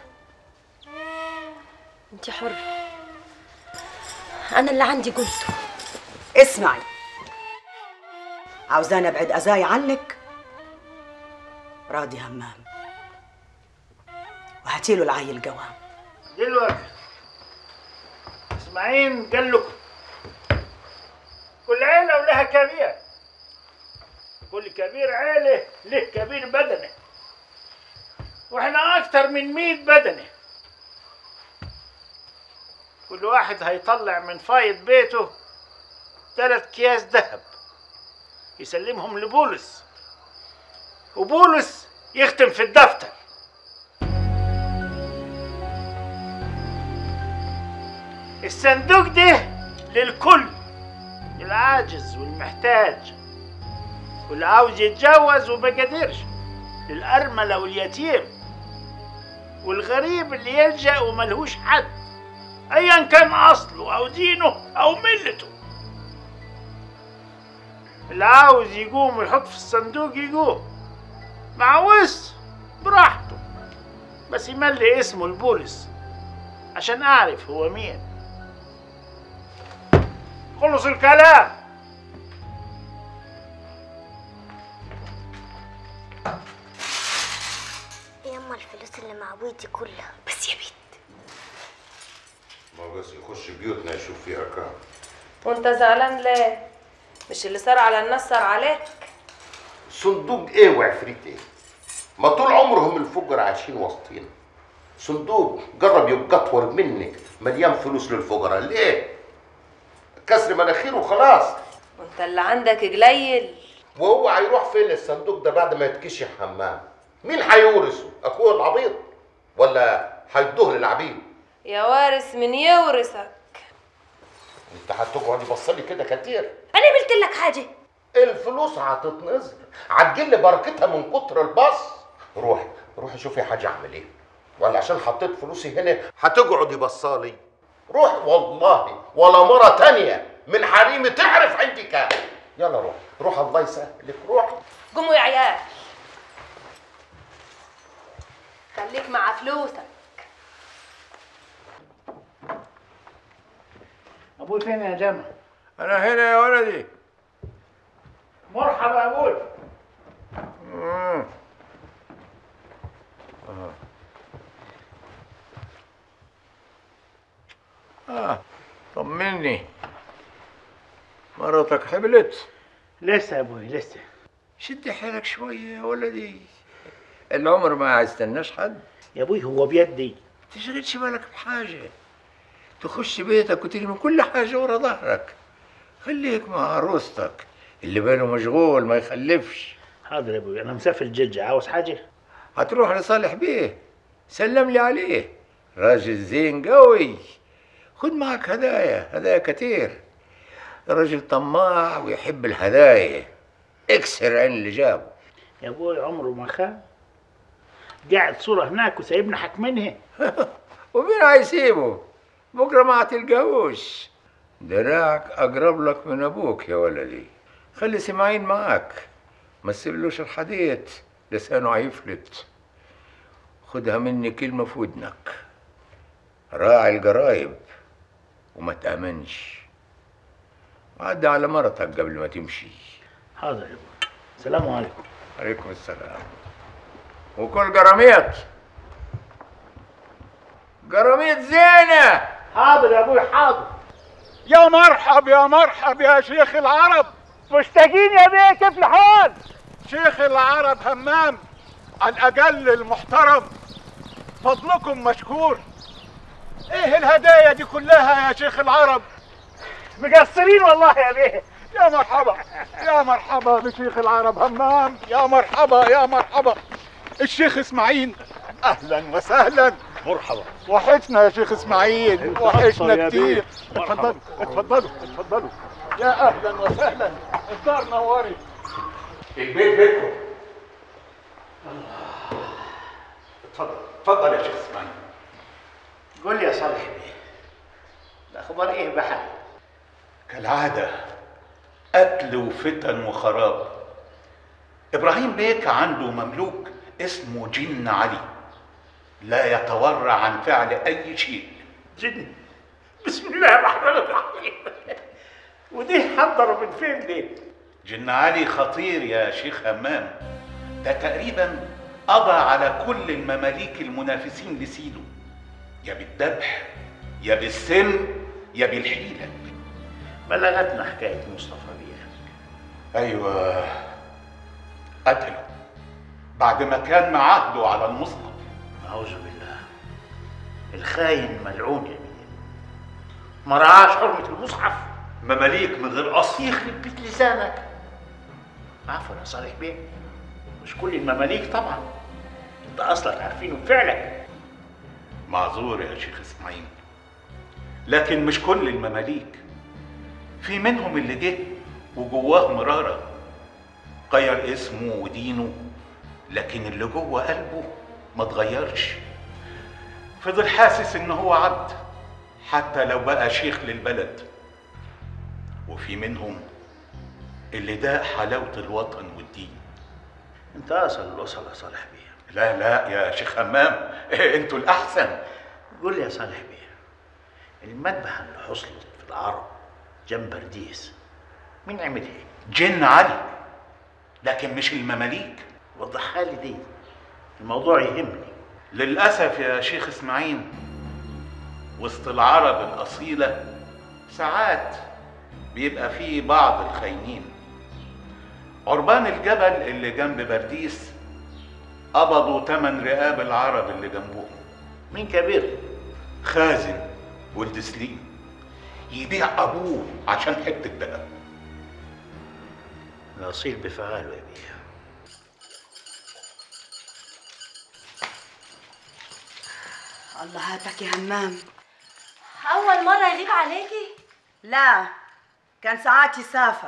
انت حرة انا اللي عندي قلته اسمعي عاوزاني ابعد اذاي عنك راضي همام وهاتيله العيل جوام دلوقتي اسماعيل قال لكم كل عيلة ولها كبير كل كبير عيلة له كبير بدنه واحنا اكتر من مية بدنه كل واحد هيطلع من فايض بيته ثلاث اكياس ذهب يسلمهم لبولس وبولس يختم في الدفتر الصندوق ده للكل للعاجز والمحتاج واللي عاوز يتجوز وما قدرش للأرملة واليتيم والغريب اللي يلجأ وملهوش حد أيا كان أصله أو دينه أو ملته اللي عاوز يقوم ويحط في الصندوق يقوم معوز براحته بس يملي اسمه البولس عشان أعرف هو مين خلص الكلام يما الفلوس اللي مع ابوي دي كلها بس يا بنت ما بس يخش بيوتنا يشوف فيها كام وانت زعلان ليه مش اللي صار على الناس صار عليك صندوق ايه وعفريت ايه ما طول عمرهم الفقراء عايشين وسطينا صندوق جرب يبقى اطول منك مليان فلوس للفقراء ليه كسر مناخيره وخلاص وانت اللي عندك قليل وهو هيروح فين الصندوق ده بعد ما يتكشف حمام مين هيورثه اخوه العبيط ولا هيدوه للعبيد يا وارث من يورثك انت هتقعدي بصلي كده كتير انا قلت لك حاجه الفلوس هتتنزل هتجل بركتها من كتر البص روحي روحي شوفي حاجه اعمل ايه ولا عشان حطيت فلوسي هنا هتقعدي بصالي روحي والله ولا مره تانية من حريمي تعرف عندي كام يلا روح روح الله يسهلك روح قوموا يا عيال خليك مع فلوسك أبوي فين يا جمع؟ أنا هنا يا ولدي مرحبا يا أبوي مم. آه. آه طمني مرتك حبلت لسه يا أبوي لسه شدي حيلك شوية يا ولدي العمر ما يستناش حد يا أبوي هو بيدي تشغلش بالك بحاجة تخش بيتك وترمي كل حاجة ورا ظهرك خليك مع عروستك اللي باله مشغول ما يخلفش حاضر يا أبوي أنا مسافر جدة عاوز حاجة؟ هتروح لصالح بيه سلم لي عليه راجل زين قوي خد معك هدايا هدايا كتير راجل طماع ويحب الهدايا اكسر عين اللي جابه يا أبوي عمره ما خان قاعد صورة هناك وسايبنا حاكمينها ومين هيسيبه بكره ما هتلقاهوش دراعك اقرب لك من ابوك يا ولدي خلي سماعين معاك ما تسيبلوش الحديد لسانه هيفلت خدها مني كلمة في ودنك راعي الجرايب وما تأمنش عدى على مرتك قبل ما تمشي حاضر يا أبوي السلام عليكم عليكم السلام وكل جراميط جراميط زينة حاضر يا أبوي حاضر يا مرحب يا مرحب يا شيخ العرب مشتاقين يا بيه كيف الحال؟ شيخ العرب همام الأقل المحترم فضلكم مشكور ايه الهدايا دي كلها يا شيخ العرب مقصرين والله يا بيه يا مرحبا يا مرحبا بشيخ العرب همام يا مرحبا يا مرحبا الشيخ اسماعيل اهلا وسهلا مرحبا وحشنا يا شيخ اسماعيل تأثر وحشنا يا بيه. كتير اتفضلوا اتفضلوا اتفضلوا يا اهلا وسهلا الدار نورت البيت بيتكم اتفضل اتفضل يا شيخ اسماعيل قول لي يا صالح بيه الأخبار إيه بحال؟ كالعادة قتل وفتن وخراب إبراهيم بيك عنده مملوك اسمه جن علي لا يتورع عن فعل أي شيء جن بسم الله الرحمن الرحيم ودي حضروا من فين دي؟ جن علي خطير يا شيخ همام ده تقريبا قضى على كل المماليك المنافسين لسيده يا بالذبح يا بالسم يا بالحيلة بلغتنا حكاية مصطفى بيه أيوة قتله بعد ما كان معاهده على المصحف أعوذ بالله الخاين ملعون يا بيه ما رعاش حرمة المصحف مماليك من غير أصل يخرب بيت لسانك عفوا يا صالح بيه مش كل المماليك طبعا انت اصلا عارفينه فعلا معذور يا شيخ اسماعيل لكن مش كل المماليك في منهم اللي جه وجواه مرارة غير اسمه ودينه لكن اللي جوه قلبه ما اتغيرش فضل حاسس ان هو عبد حتى لو بقى شيخ للبلد وفي منهم اللي داق حلاوة الوطن والدين انت اصل الاسره يا صالح بيه لا لا يا شيخ همام انتوا الاحسن قول لي يا صالح بيه المذبحه اللي حصلت في العرب جنب برديس مين عملها؟ جن علي لكن مش المماليك وضحها لي دي الموضوع يهمني للأسف يا شيخ إسماعيل وسط العرب الأصيلة ساعات بيبقى فيه بعض الخاينين عربان الجبل اللي جنب برديس قبضوا تمن رقاب العرب اللي جنبهم مين كبير؟ خازن ولد سليم يبيع أبوه عشان حتة دهب نصيب بفعاله يا بيه الله هاتك يا همام أول مرة يغيب عليكي؟ لا كان ساعات يسافر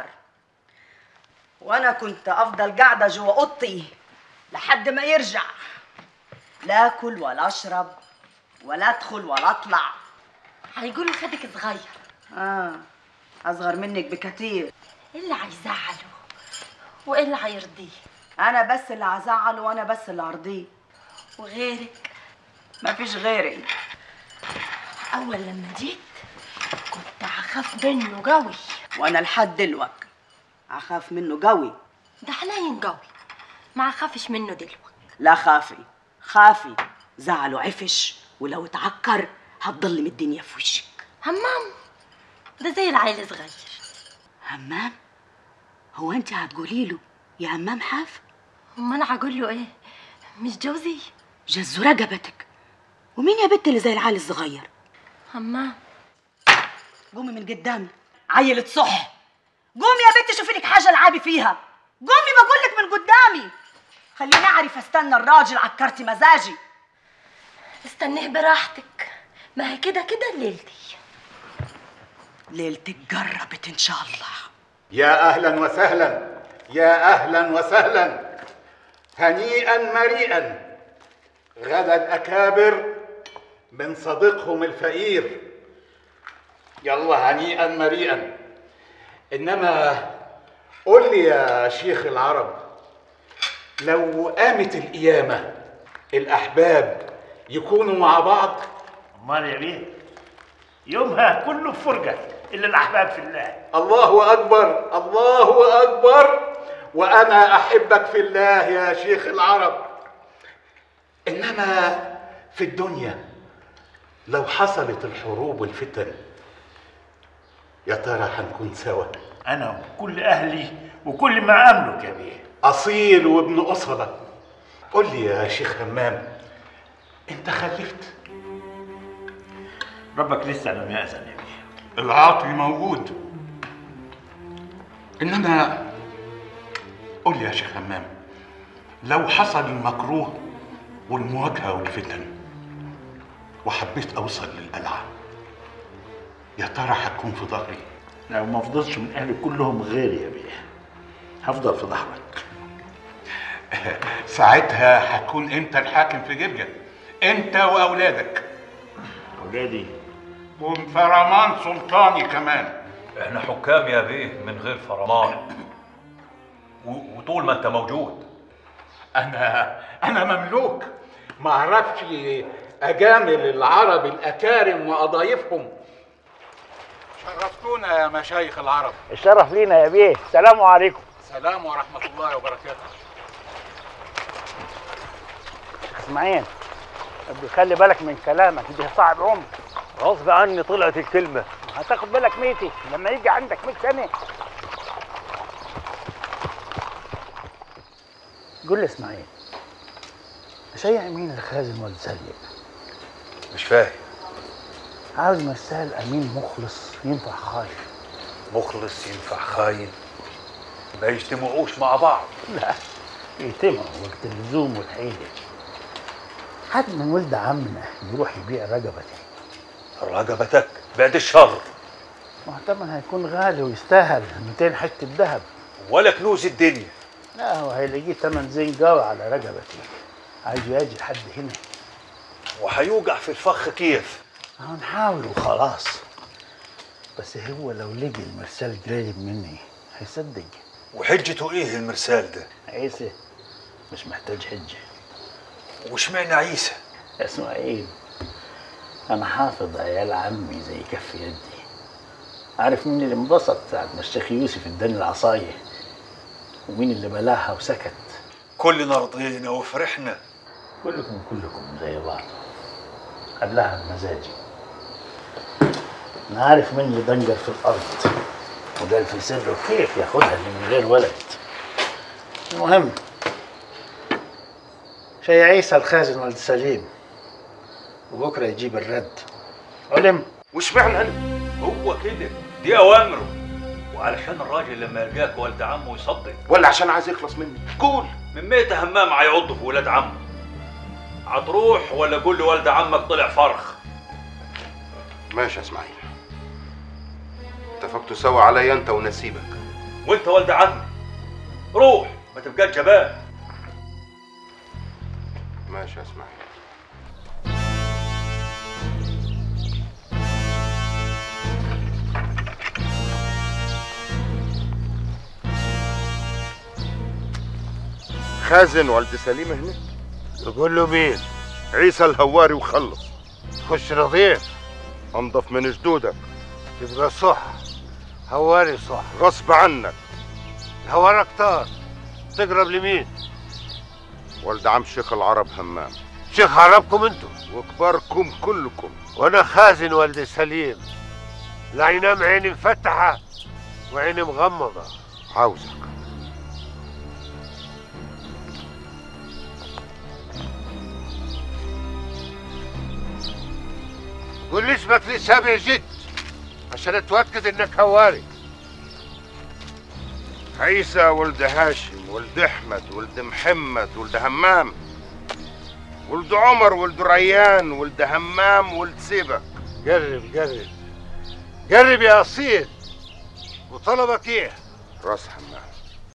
وانا كنت افضل قاعده جوا اوضتي لحد ما يرجع لا اكل ولا اشرب ولا ادخل ولا اطلع هيقولوا خدك صغير اه اصغر منك بكتير إيه اللي هيزعله وإيه اللي هيرضيه انا بس اللي هزعله وانا بس اللي ارضيه وغيرك مفيش غيري أول لما جيت كنت هخاف منه قوي وانا لحد دلوقتي اخاف منه قوي ده حنين قوي ما اخافش منه دلوقتي لا خافي خافي زعله عفش ولو اتعكر هتضل من الدنيا في وشك همام ده زي العيل صغير همام هو انت هتقولي له يا همام حاف امال هقول له ايه مش جوزي جزو رقبتك ومين يا بنت اللي زي العيل الصغير همام قومي من قدامي عيلة صح قومي يا بنت شوفي لك حاجه العبي فيها قومي بقول لك من قدامي خليني اعرف استنى الراجل عكرتي مزاجي استنيه براحتك ما هي كده كده ليلتي ليلتك قربت ان شاء الله يا أهلا وسهلا يا أهلا وسهلا هنيئا مريئا غدا الأكابر من صديقهم الفقير يلا هنيئا مريئا إنما قل لي يا شيخ العرب لو قامت القيامة الأحباب يكونوا مع بعض امال يا بيه يومها كله فرقه الا الاحباب في الله الله أكبر الله أكبر وأنا أحبك في الله يا شيخ العرب إنما في الدنيا لو حصلت الحروب والفتن يا ترى هنكون سوا انا وكل اهلي وكل ما املك يا بيه أصيل وابن أصلة قل لي يا شيخ همام أنت خلفت ربك لسه لم يأذن يا بيه العاطي موجود إنما قل لي يا شيخ همام لو حصل المكروه والمواجهة والفتن وحبيت أوصل للقلعة يا ترى هتكون في ظهري لو ما فضلش من اهلي كلهم غيري يا بيه هفضل في ظهرك ساعتها هتكون أنت الحاكم في جرجا أنت وأولادك اولادي وفرمان سلطاني كمان احنا حكام يا بيه من غير فرمان و- وطول ما انت موجود أنا أنا مملوك ما أعرفش أجامل العرب الأكارم وأضايفهم شرفتونا يا مشايخ العرب الشرف لينا يا بيه السلام عليكم سلام ورحمة الله وبركاته اسماعيل ابقى خلي بالك من كلامك ده صعب عمر غصب عني طلعت الكلمة هتاخد بالك ميتي لما يجي عندك 100 سنه قول لي اسماعيل شيع مين الخازن ولا سيء مش فاهم عاوز مسال امين مخلص ينفع خايف مخلص ينفع خاين ما يجتمعوش مع بعض لا يتموا وقت اللزوم والحيلة حد من ولد عمنا يروح يبيع رقبتي رقبتك بعد الشر ما طبعا هيكون غالي ويستاهل 200 حتة ذهب ولا كنوز الدنيا لا هو هيلاقيه تمن زين قوي على رقبتي عايز يجي لحد هنا وهيوقع في الفخ كيف هنحاول وخلاص بس هو لو لقي المرسال قريب مني هيصدق وحجته ايه المرسال ده عيسى مش محتاج حجة وش معنى عيسى اسماعيل انا حافظ عيال عمي زي كف يدي عارف مين اللي انبسط ساعة ما الشيخ يوسف اداني العصاية ومين اللي بلاها وسكت كلنا رضينا وفرحنا كلكم كلكم زي بعض قبلها بمزاجي انا عارف مين اللي دنجر في الارض وقال في سره كيف ياخدها اللي من غير ولد المهم شي عيسى الخازن ولد سليم وبكره يجيب الرد علم وش معنى انا هو كده دي اوامره وعلشان الراجل لما يلقاك ولد عمه يصدق ولا عشان عايز يخلص مني قول من ميت همام هيعض في ولاد عمه هتروح ولا قول لوالد عمك طلع فرخ ماشي يا اسماعيل اتفقتوا سوا عليا انت ونسيبك وانت ولد عمي روح ما تبقاش جبان ماشي يا اسماعيل خازن والد سليم هنا تقول له مين عيسى الهواري وخلص خش نظيف انضف من جدودك تبقى صح هواري صح غصب عنك الهواري اكتر تقرب لمين والد عم شيخ العرب همام شيخ عربكم انتم وكباركم كلكم وانا خازن والد سليم لا ينام عيني مفتحه وعيني مغمضه عاوزك قول لي اسمك لسابع جد عشان اتوكد انك هواري عيسى ولد هاشم ولد احمد ولد محمد ولد همام ولد عمر ولد ريان ولد همام ولد سيبك قرب قرب قرب يا اصيل وطلبك ايه راس همام